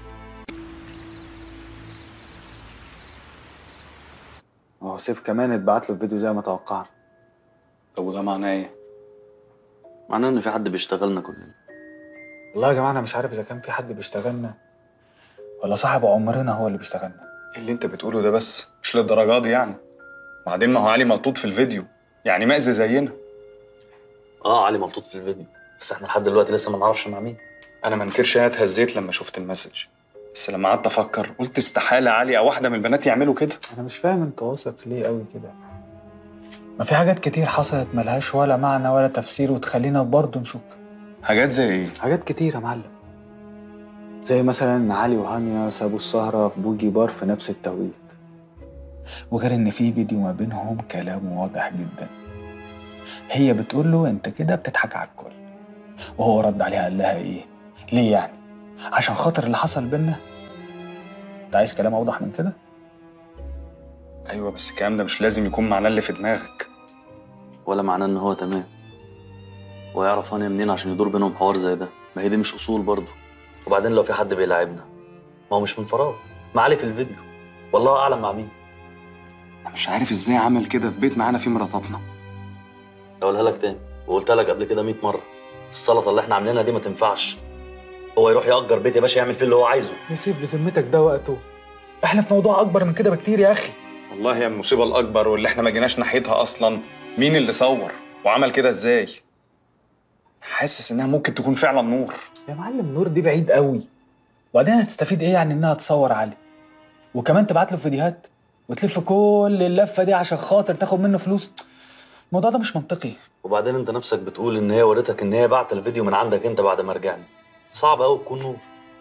هو سيف كمان اتبعت له الفيديو زي ما توقعنا طب وده معناه ايه؟ معناه ان في حد بيشتغلنا كلنا والله يا جماعه انا مش عارف اذا كان في حد بيشتغلنا ولا صاحب عمرنا هو اللي بيشتغلنا ايه اللي انت بتقوله ده بس مش للدرجه دي يعني بعدين ما هو علي ملطوط في الفيديو يعني مأذي زينا اه علي ملطوط في الفيديو بس احنا لحد دلوقتي لسه ما نعرفش مع مين انا ما انكرش انا اتهزيت لما شفت المسج بس لما قعدت افكر قلت استحاله علي او واحده من البنات يعملوا كده انا مش فاهم انت واثق ليه قوي كده ما في حاجات كتير حصلت ملهاش ولا معنى ولا تفسير وتخلينا برضه نشك حاجات زي ايه حاجات كتير يا معلم زي مثلا ان علي وهانيا سابوا السهرة في بوجي بار في نفس التوقيت وغير ان في فيديو ما بينهم كلام واضح جدا هي بتقول له انت كده بتضحك على الكل وهو رد عليها قال لها ايه ليه يعني عشان خاطر اللي حصل بينا انت عايز كلام اوضح من كده ايوه بس الكلام ده مش لازم يكون معناه اللي في دماغك ولا معناه ان هو تمام ويعرف هانيا منين عشان يدور بينهم حوار زي ده ما هي دي مش اصول برضه وبعدين لو في حد بيلاعبنا ما هو مش من فراغ ما علي في الفيديو والله اعلم مع مين انا مش عارف ازاي عمل كده في بيت معانا فيه مراتاتنا اقولها لك تاني وقلتها لك قبل كده 100 مره السلطه اللي احنا عاملينها دي ما تنفعش هو يروح يأجر بيت يا باشا يعمل فيه اللي هو عايزه يسيب بذمتك ده وقته احنا في موضوع اكبر من كده بكتير يا اخي والله هي المصيبه الاكبر واللي احنا ما جيناش ناحيتها اصلا مين اللي صور وعمل كده ازاي حاسس انها ممكن تكون فعلا نور يا معلم نور دي بعيد قوي وبعدين هتستفيد ايه يعني انها تصور علي وكمان تبعت له فيديوهات وتلف كل اللفه دي عشان خاطر تاخد منه فلوس الموضوع ده مش منطقي وبعدين انت نفسك بتقول ان هي وريتك ان هي بعت الفيديو من عندك انت بعد ما رجعنا صعب قوي تكون نور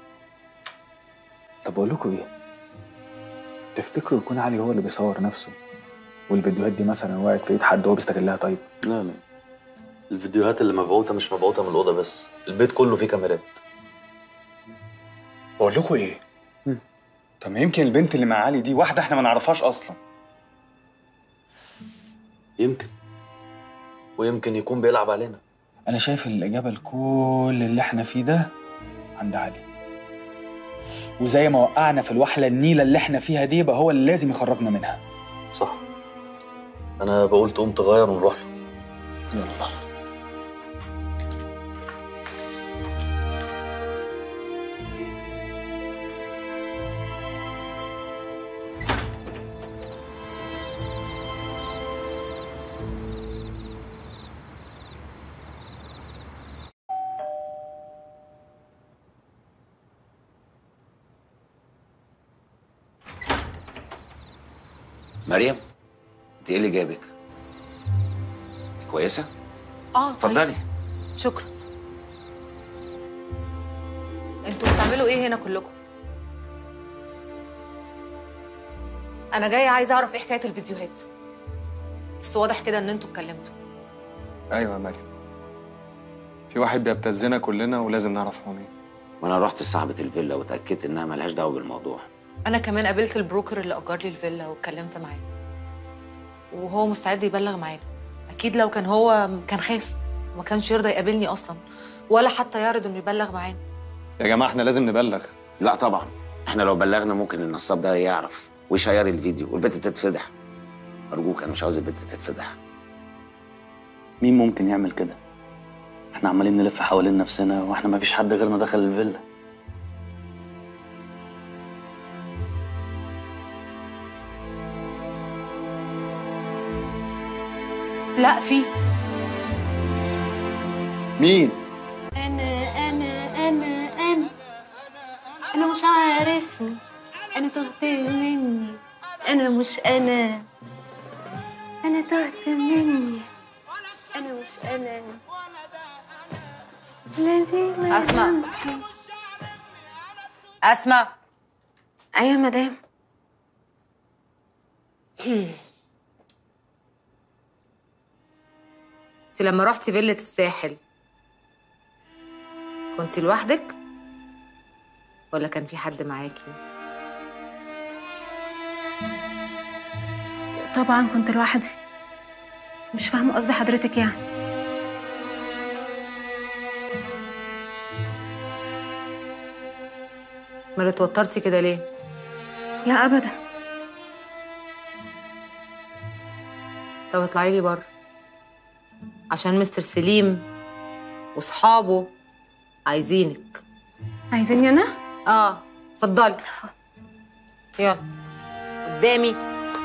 طب اقول لكم ايه تفتكروا يكون علي هو اللي بيصور نفسه والفيديوهات دي مثلا وقعت في ايد حد هو بيستغلها طيب لا لا الفيديوهات اللي مبعوثه مش مبعوثه من الاوضه بس البيت كله فيه كاميرات بقول لكم ايه طب ما يمكن البنت اللي مع علي دي واحده احنا ما نعرفهاش اصلا يمكن ويمكن يكون بيلعب علينا انا شايف الاجابه لكل اللي احنا فيه ده عند علي وزي ما وقعنا في الوحله النيله اللي احنا فيها دي يبقى هو اللي لازم يخرجنا منها صح انا بقول تقوم تغير ونروح له يلا مريم انت ايه اللي جابك انت كويسه اه اتفضلي كويس. شكرا انتوا بتعملوا ايه هنا كلكم انا جايه عايزه اعرف ايه حكايه الفيديوهات بس واضح كده ان انتوا اتكلمتوا ايوه يا مريم في واحد بيبتزنا كلنا ولازم نعرف هو مين وانا رحت لصاحبه الفيلا وتاكدت انها ملهاش دعوه بالموضوع انا كمان قابلت البروكر اللي اجر لي الفيلا واتكلمت معاه وهو مستعد يبلغ معانا اكيد لو كان هو كان خاف ما كانش يرضى يقابلني اصلا ولا حتى يعرض انه يبلغ معانا يا جماعه احنا لازم نبلغ لا طبعا احنا لو بلغنا ممكن النصاب ده يعرف ويشير الفيديو والبنت تتفضح ارجوك انا مش عاوز البنت تتفضح مين ممكن يعمل كده احنا عمالين نلف حوالين نفسنا واحنا ما فيش حد غيرنا دخل الفيلا لا في مين انا انا انا انا انا مش عارفني انا تهت مني انا مش انا انا تهت مني انا مش انا لازم أسمع. اسمع ايوه يا مدام انت لما رحتي فيلة الساحل كنت لوحدك ولا كان في حد معاكي طبعا كنت لوحدي مش فاهمه قصد حضرتك يعني ما اتوترتي كده ليه لا ابدا طب اطلعي لي بره عشان مستر سليم واصحابه عايزينك عايزيني انا اه اتفضلي يلا قدامي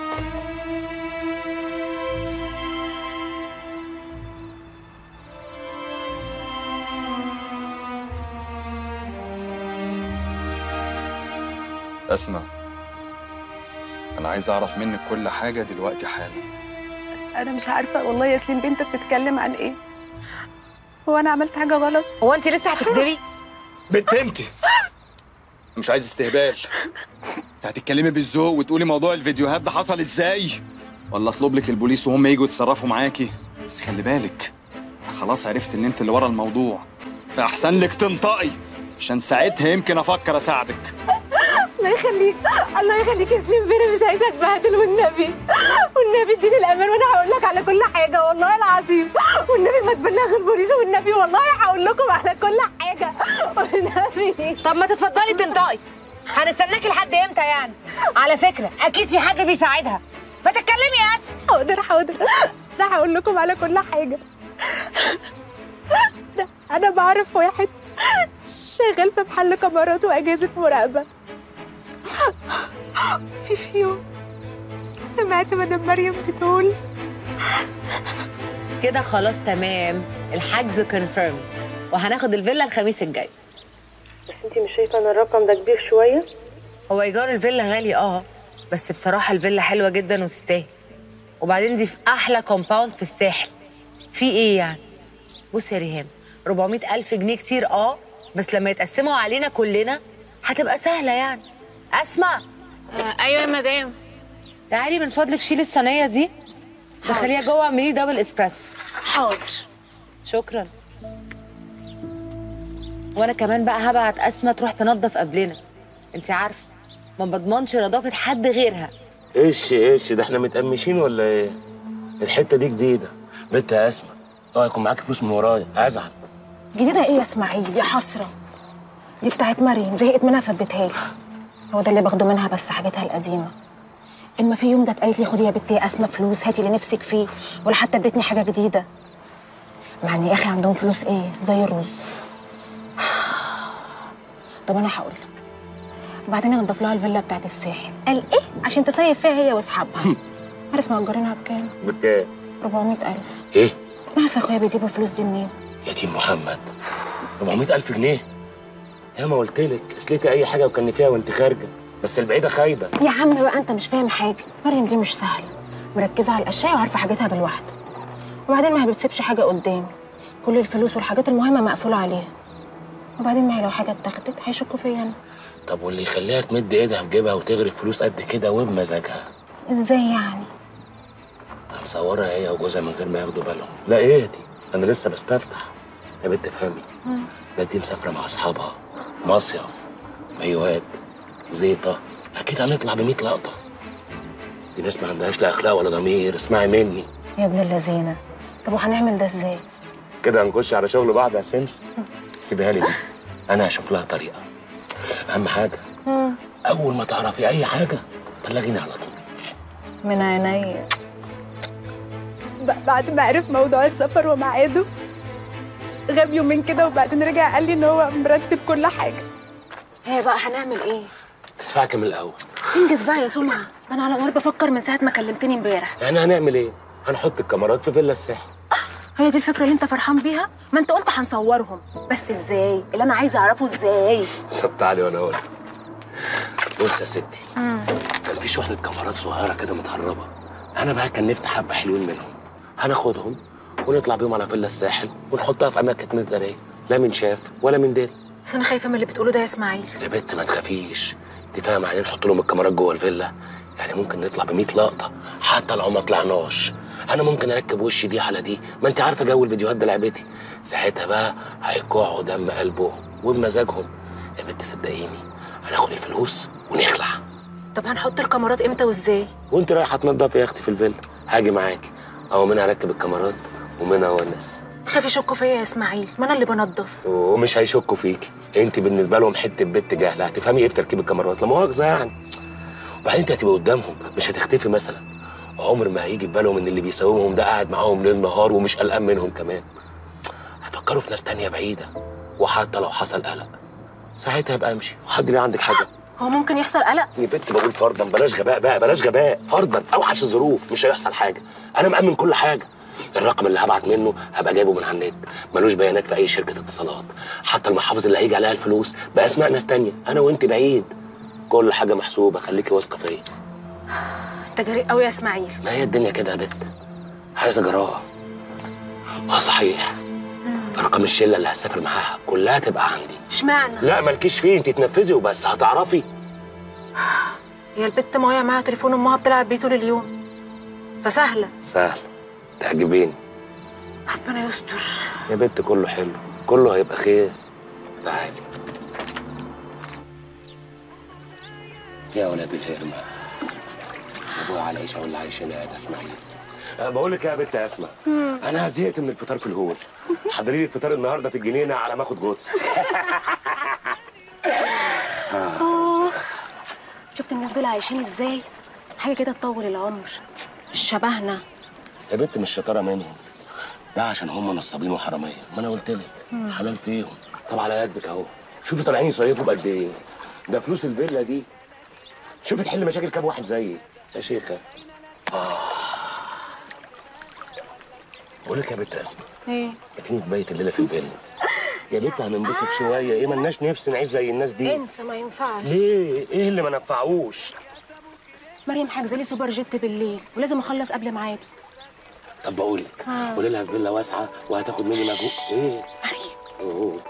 اسمع انا عايز اعرف منك كل حاجه دلوقتي حالا انا مش عارفه والله يا سليم بنتك بتتكلم عن ايه هو انا عملت حاجه غلط هو انت لسه هتكدبي بنت انت مش عايز استهبال انت هتتكلمي بالذوق وتقولي موضوع الفيديوهات ده حصل ازاي ولا اطلب لك البوليس وهم يجوا يتصرفوا معاكي بس خلي بالك خلاص عرفت ان انت اللي ورا الموضوع فاحسن لك تنطقي عشان ساعتها يمكن افكر اساعدك الله يخليك الله يخليك يا سليم انا مش عايزه اتبهدل والنبي والنبي اديني الامان وانا هقول لك على كل حاجه والله العظيم والنبي ما تبلغ البوليس والنبي والله هقول لكم على كل حاجه والنبي طب ما تتفضلي تنطقي هنستناكي لحد امتى يعني على فكره اكيد في حد بيساعدها ما تتكلمي يا اسم حاضر حاضر لا هقول لكم على كل حاجه أنا- انا بعرف واحد شغال في محل كاميرات واجهزه مراقبه في في يوم سمعت مدام مريم بتقول كده خلاص تمام الحجز كونفيرم وهناخد الفيلا الخميس الجاي بس انت مش شايفه ان الرقم ده كبير شويه هو ايجار الفيلا غالي اه بس بصراحه الفيلا حلوه جدا وتستاهل وبعدين دي في احلى كومباوند في الساحل في ايه يعني بص يا ريهام 400 الف جنيه كتير اه بس لما يتقسموا علينا كلنا هتبقى سهله يعني اسمع ايوه يا مدام تعالي من فضلك شيلي الصينيه دي دخليها جوه اعملي دبل اسبريسو حاضر شكرا وانا كمان بقى هبعت اسماء تروح تنظف قبلنا انت عارفه ما بضمنش نظافه حد غيرها ايش ايش ده احنا متقمشين ولا ايه؟ الحته دي جديده بنت يا اسمع اوعى يكون معاكي فلوس من ورايا هزعل جديده ايه يا اسماعيل يا حسره دي بتاعت مريم زهقت منها فديتها لي هو ده اللي باخده منها بس حاجتها القديمه اما في يوم جت قالت لي خدي يا بنتي يا اسماء فلوس هاتي اللي نفسك فيه ولا حتى ادتني حاجه جديده مع ان يا اخي عندهم فلوس ايه زي الرز طب انا هقول لك وبعدين انضف لها الفيلا بتاعت الساحل قال ايه عشان تصيف فيها هي واصحابها عارف مأجرينها بكام بكام؟ 400000 ايه؟ ما عارفه يا اخويا بيجيبوا الفلوس دي منين يتيم محمد 400000 جنيه يا ما قلت لك اسلتي اي حاجه وكان فيها وانت خارجه بس البعيده خايبه يا عم بقى انت مش فاهم حاجه مريم دي مش سهله مركزه على الاشياء وعارفه حاجتها بالواحده وبعدين ما هي بتسيبش حاجه قدام كل الفلوس والحاجات المهمه مقفوله عليها وبعدين ما هي لو حاجه اتاخدت هيشكوا فيا انا طب واللي يخليها تمد ايدها في جيبها وتغرف فلوس قد كده وبمزاجها ازاي يعني هنصورها هي وجوزها من غير ما ياخدوا بالهم لا ايه دي انا لسه بستفتح يا بنت فهمي الناس دي مسافره مع اصحابها مصيف مايوهات زيطه اكيد هنطلع ب 100 لقطه دي ناس ما عندهاش لا اخلاق ولا ضمير اسمعي مني يا ابن اللذينه طب وهنعمل ده ازاي كده هنخش على شغل بعض يا سمس سيبها لي دي انا هشوف لها طريقه اهم حاجه اول ما تعرفي اي حاجه بلغيني على طول من عينيا ب- بعد ما عرف موضوع السفر وميعاده غاب يومين كده وبعدين رجع قال لي ان هو مرتب كل حاجه هي بقى هنعمل ايه تدفعي كام الاول انجز بقى يا سمعه ده انا على نار بفكر من ساعه ما كلمتني امبارح يعني هنعمل ايه هنحط الكاميرات في فيلا الساحل هي دي الفكره اللي انت فرحان بيها ما انت قلت هنصورهم بس ازاي اللي انا عايزه اعرفه ازاي طب تعالي وانا اقول بص يا ستي كان في شحنة كاميرات صغيرة كده متهربة أنا بقى كان نفت حبة حلوين منهم هناخدهم ونطلع بيهم على فيلا الساحل ونحطها في أماكن مدارية لا من شاف ولا من داري بس انا خايفه من اللي بتقوله ده يا اسماعيل يا بنت ما تخافيش انت فاهمة يعني نحط لهم الكاميرات جوه الفيلا يعني ممكن نطلع ب 100 لقطة حتى لو ما طلعناش أنا ممكن أركب وشي دي على دي ما أنت عارفة جو الفيديوهات ده لعبتي ساعتها بقى هيقعوا دم قلبهم وبمزاجهم يا بنت صدقيني هناخد الفلوس ونخلع طب هنحط الكاميرات امتى وازاي وانت رايحه تنضفي يا اختي في الفيلا هاجي معاكي او منها اركب الكاميرات ومنها ونس خايف يشكوا فيا يا اسماعيل ما انا اللي بنضف ومش هيشكوا فيكي انت بالنسبه لهم حته بنت جاهله هتفهمي ايه في تركيب الكاميرات لا مؤاخذه يعني وبعدين انت هتبقى قدامهم مش هتختفي مثلا عمر ما هيجي في بالهم ان اللي بيساومهم ده قاعد معاهم ليل نهار ومش قلقان منهم كمان هيفكروا في ناس تانية بعيده وحتى لو حصل قلق ساعتها ابقى امشي وحد ليه عندك حاجه هو ممكن يحصل قلق يا بنت بقول فرضا بلاش غباء بقى بلاش غباء فرضا اوحش الظروف مش هيحصل حاجه انا مأمن كل حاجه الرقم اللي هبعت منه هبقى جايبه من على النت ملوش بيانات في اي شركه اتصالات حتى المحافظ اللي هيجي عليها الفلوس باسماء ناس تانية انا وانت بعيد كل حاجه محسوبه خليكي واثقه فيا انت جريء قوي يا اسماعيل ما هي الدنيا كده يا بت عايزه جراءه اه صحيح ارقام الشله اللي هسافر معاها كلها تبقى عندي اشمعنى لا مالكيش فيه انت تنفذي وبس هتعرفي هي البت مايا معاها تليفون امها بتلعب بيه طول اليوم فسهله سهل تعجبيني ربنا يستر يا بنت كله حلو كله هيبقى خير تعالي يا ولاد الهرمة ابويا على العيشة ولا عايشين يا اسماعيل أه، بقول لك إيه يا بنت يا اسماء انا زهقت من الفطار في الهول حضري لي الفطار النهارده في الجنينه على ما اخد جوتس آه. شفت الناس دول عايشين ازاي حاجه كده تطول العمر شبهنا يا بنت مش شطاره منهم ده عشان هم نصابين وحراميه ما انا قلت لك مم. حلال فيهم طب على قدك اهو شوفي طالعين يصيفوا بقد ايه ده فلوس الفيلا دي شوفي تحل مشاكل كام واحد زيي يا شيخه اه بقول لك يا بنت اسماء ايه ما تيجي نبيت الليله في الفيلا يا بنت هننبسط شويه ايه ملناش نفس نعيش زي الناس دي انسى ما ينفعش ليه ايه اللي ما نفعوش مريم حاجزه لي سوبر جيت بالليل ولازم اخلص قبل ميعاده طب بقول لك آه. قولي لها الفيلا واسعه وهتاخد مني مجهود ايه مريم أوه.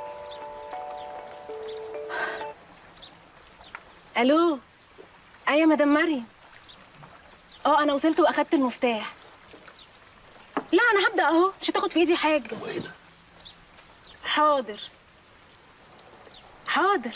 الو ايوه يا مدام مريم اه انا وصلت واخدت المفتاح لا انا هبدا اهو مش هتاخد في ايدي حاجه وايه ده حاضر حاضر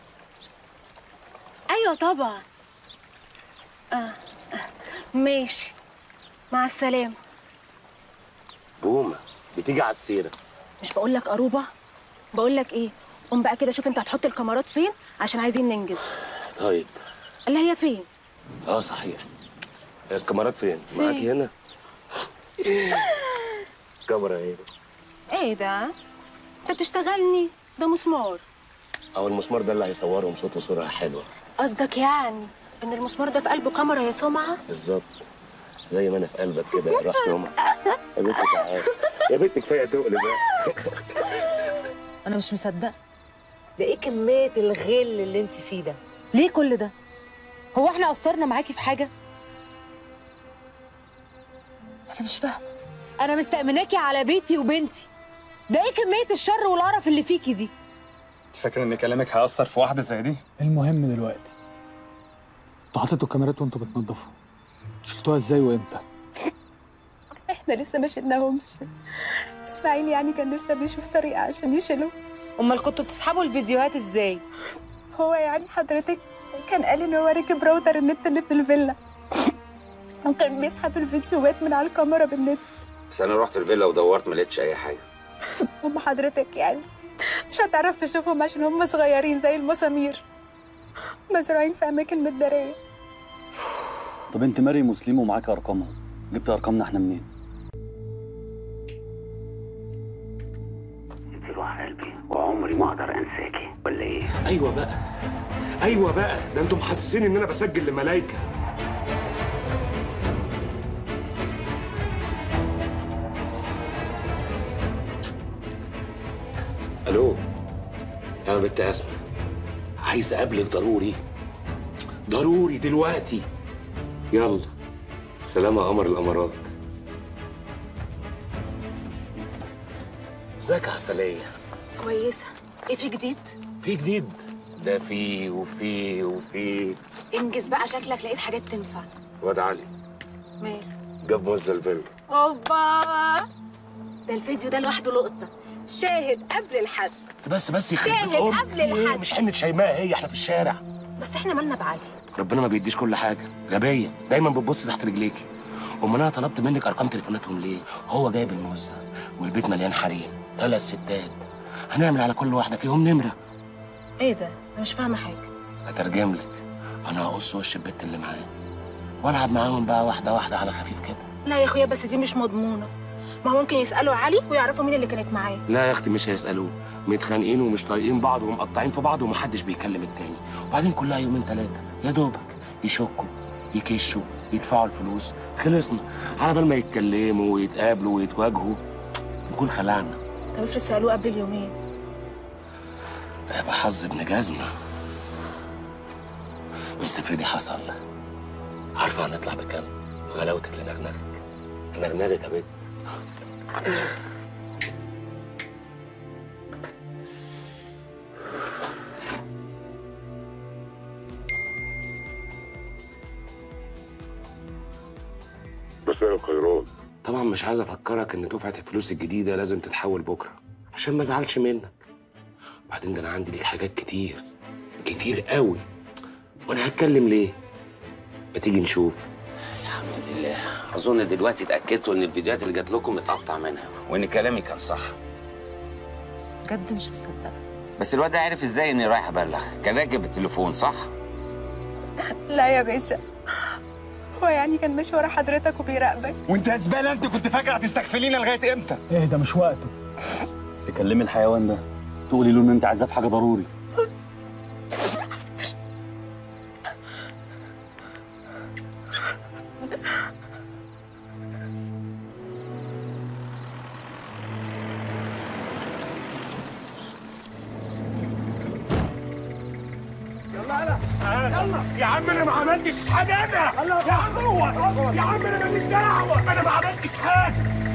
ايوه طبعا آه. آه. ماشي مع السلامه بومه بتيجي على السيره مش بقول لك قروبه بقول لك ايه قوم بقى كده شوف انت هتحط الكاميرات فين عشان عايزين ننجز طيب اللي هي فين اه صحيح الكاميرات فين؟ فين؟ معاكي هنا؟ كاميرا ايه؟ ايه ده انت بتشتغلني ده مسمار او المسمار ده اللي هيصورهم صوت وصوره حلوه قصدك يعني ان المسمار ده في قلبه كاميرا يا سمعه بالظبط زي ما انا في قلبك كده يا راس يومك يا بنت تعالى يا بنت كفايه تقل بقى انا مش مصدقه ده ايه كميه الغل اللي انت فيه ده ليه كل ده هو احنا قصرنا معاكي في حاجه انا مش فاهمه انا مستأمناكي على بيتي وبنتي ده ايه كميه الشر والقرف اللي فيكي دي انت فاكر ان كلامك هيأثر في واحده زي دي المهم دلوقتي انتوا حطيتوا الكاميرات وانتوا بتنضفوا شلتوها ازاي وامتى؟ احنا لسه ما شلناهمش اسماعيل يعني كان لسه بيشوف طريقه عشان يشيلهم امال كنتوا بتسحبوا الفيديوهات ازاي هو يعني حضرتك كان قال ان هو ركب راوتر النت اللي في الفيلا وكان بيسحب الفيديوهات من على الكاميرا بالنت بس انا رحت الفيلا ودورت ما لقيتش اي حاجه هم حضرتك يعني مش هتعرف تشوفهم عشان هم صغيرين زي المسامير مزروعين في اماكن متداريه طب انت مريم وسليم ومعاك ارقامهم جبت ارقامنا احنا منين انت روح قلبي وعمري ما اقدر انساكي ولا ايه ايوه بقى ايوه بقى ده انتوا محسسين ان انا بسجل لملايكه الو يا بنت اسماء عايز اقابلك ضروري ضروري دلوقتي يلا سلام يا قمر الامارات ازيك يا عسليه كويسه ايه في جديد في جديد ده في وفي وفي انجز بقى شكلك لقيت حاجات تنفع واد علي مال جاب موزة الفيلا اوبا ده الفيديو ده لوحده لقطه شاهد قبل الحذف بس بس يخرب شاهد بيت أمك. قبل في إيه؟ الحذف. مش حنة شيماء هي احنا في الشارع بس احنا مالنا بعدي ربنا ما بيديش كل حاجه غبيه دايما بتبص تحت رجليكي امال انا طلبت منك ارقام تليفوناتهم ليه هو جايب الموزة والبيت مليان حريم ثلاث ستات هنعمل على كل واحده فيهم نمره ايه ده انا مش فاهمه حاجه هترجم لك انا هقص وش البت اللي معاه والعب معاهم بقى واحده واحده على خفيف كده لا يا اخويا بس دي مش مضمونه ما هو ممكن يسالوا علي ويعرفوا مين اللي كانت معاه لا يا اختي مش هيسالوه متخانقين ومش طايقين بعض ومقطعين في بعض ومحدش بيكلم التاني وبعدين كلها يومين ثلاثه يا دوبك يشكوا يكشوا يدفعوا الفلوس خلصنا على بال ما يتكلموا ويتقابلوا ويتواجهوا نكون خلعنا طب افرض سالوه قبل اليومين ده يبقى حظ ابن جزمه بس افرضي حصل عارفه هنطلع بكام غلاوتك لنغنغك نغنغك يا بنت مساء الخيرات طبعا مش عايز افكرك ان دفعه الفلوس الجديده لازم تتحول بكره عشان ما ازعلش منك بعدين ده انا عندي ليك حاجات كتير كتير قوي وانا هتكلم ليه ما تيجي نشوف الحمد لله اظن دلوقتي اتاكدتوا ان الفيديوهات اللي جات لكم متقطع منها وان كلامي كان صح بجد مش مصدقه بس الواد ده عرف ازاي اني رايح ابلغ كان راكب التليفون صح لا يا باشا هو يعني كان ماشي ورا حضرتك وبيراقبك وانت يا زباله انت كنت فاكر هتستغفلينا لغايه امتى ايه ده مش وقته تكلمي الحيوان ده تقولي له ان انت عايزاه في حاجه ضروري يلا يلا يلا يا عم انا ما عملتش حاجه انا يا عم هو يا عم انا ماليش دعوه انا ما عملتش حاجه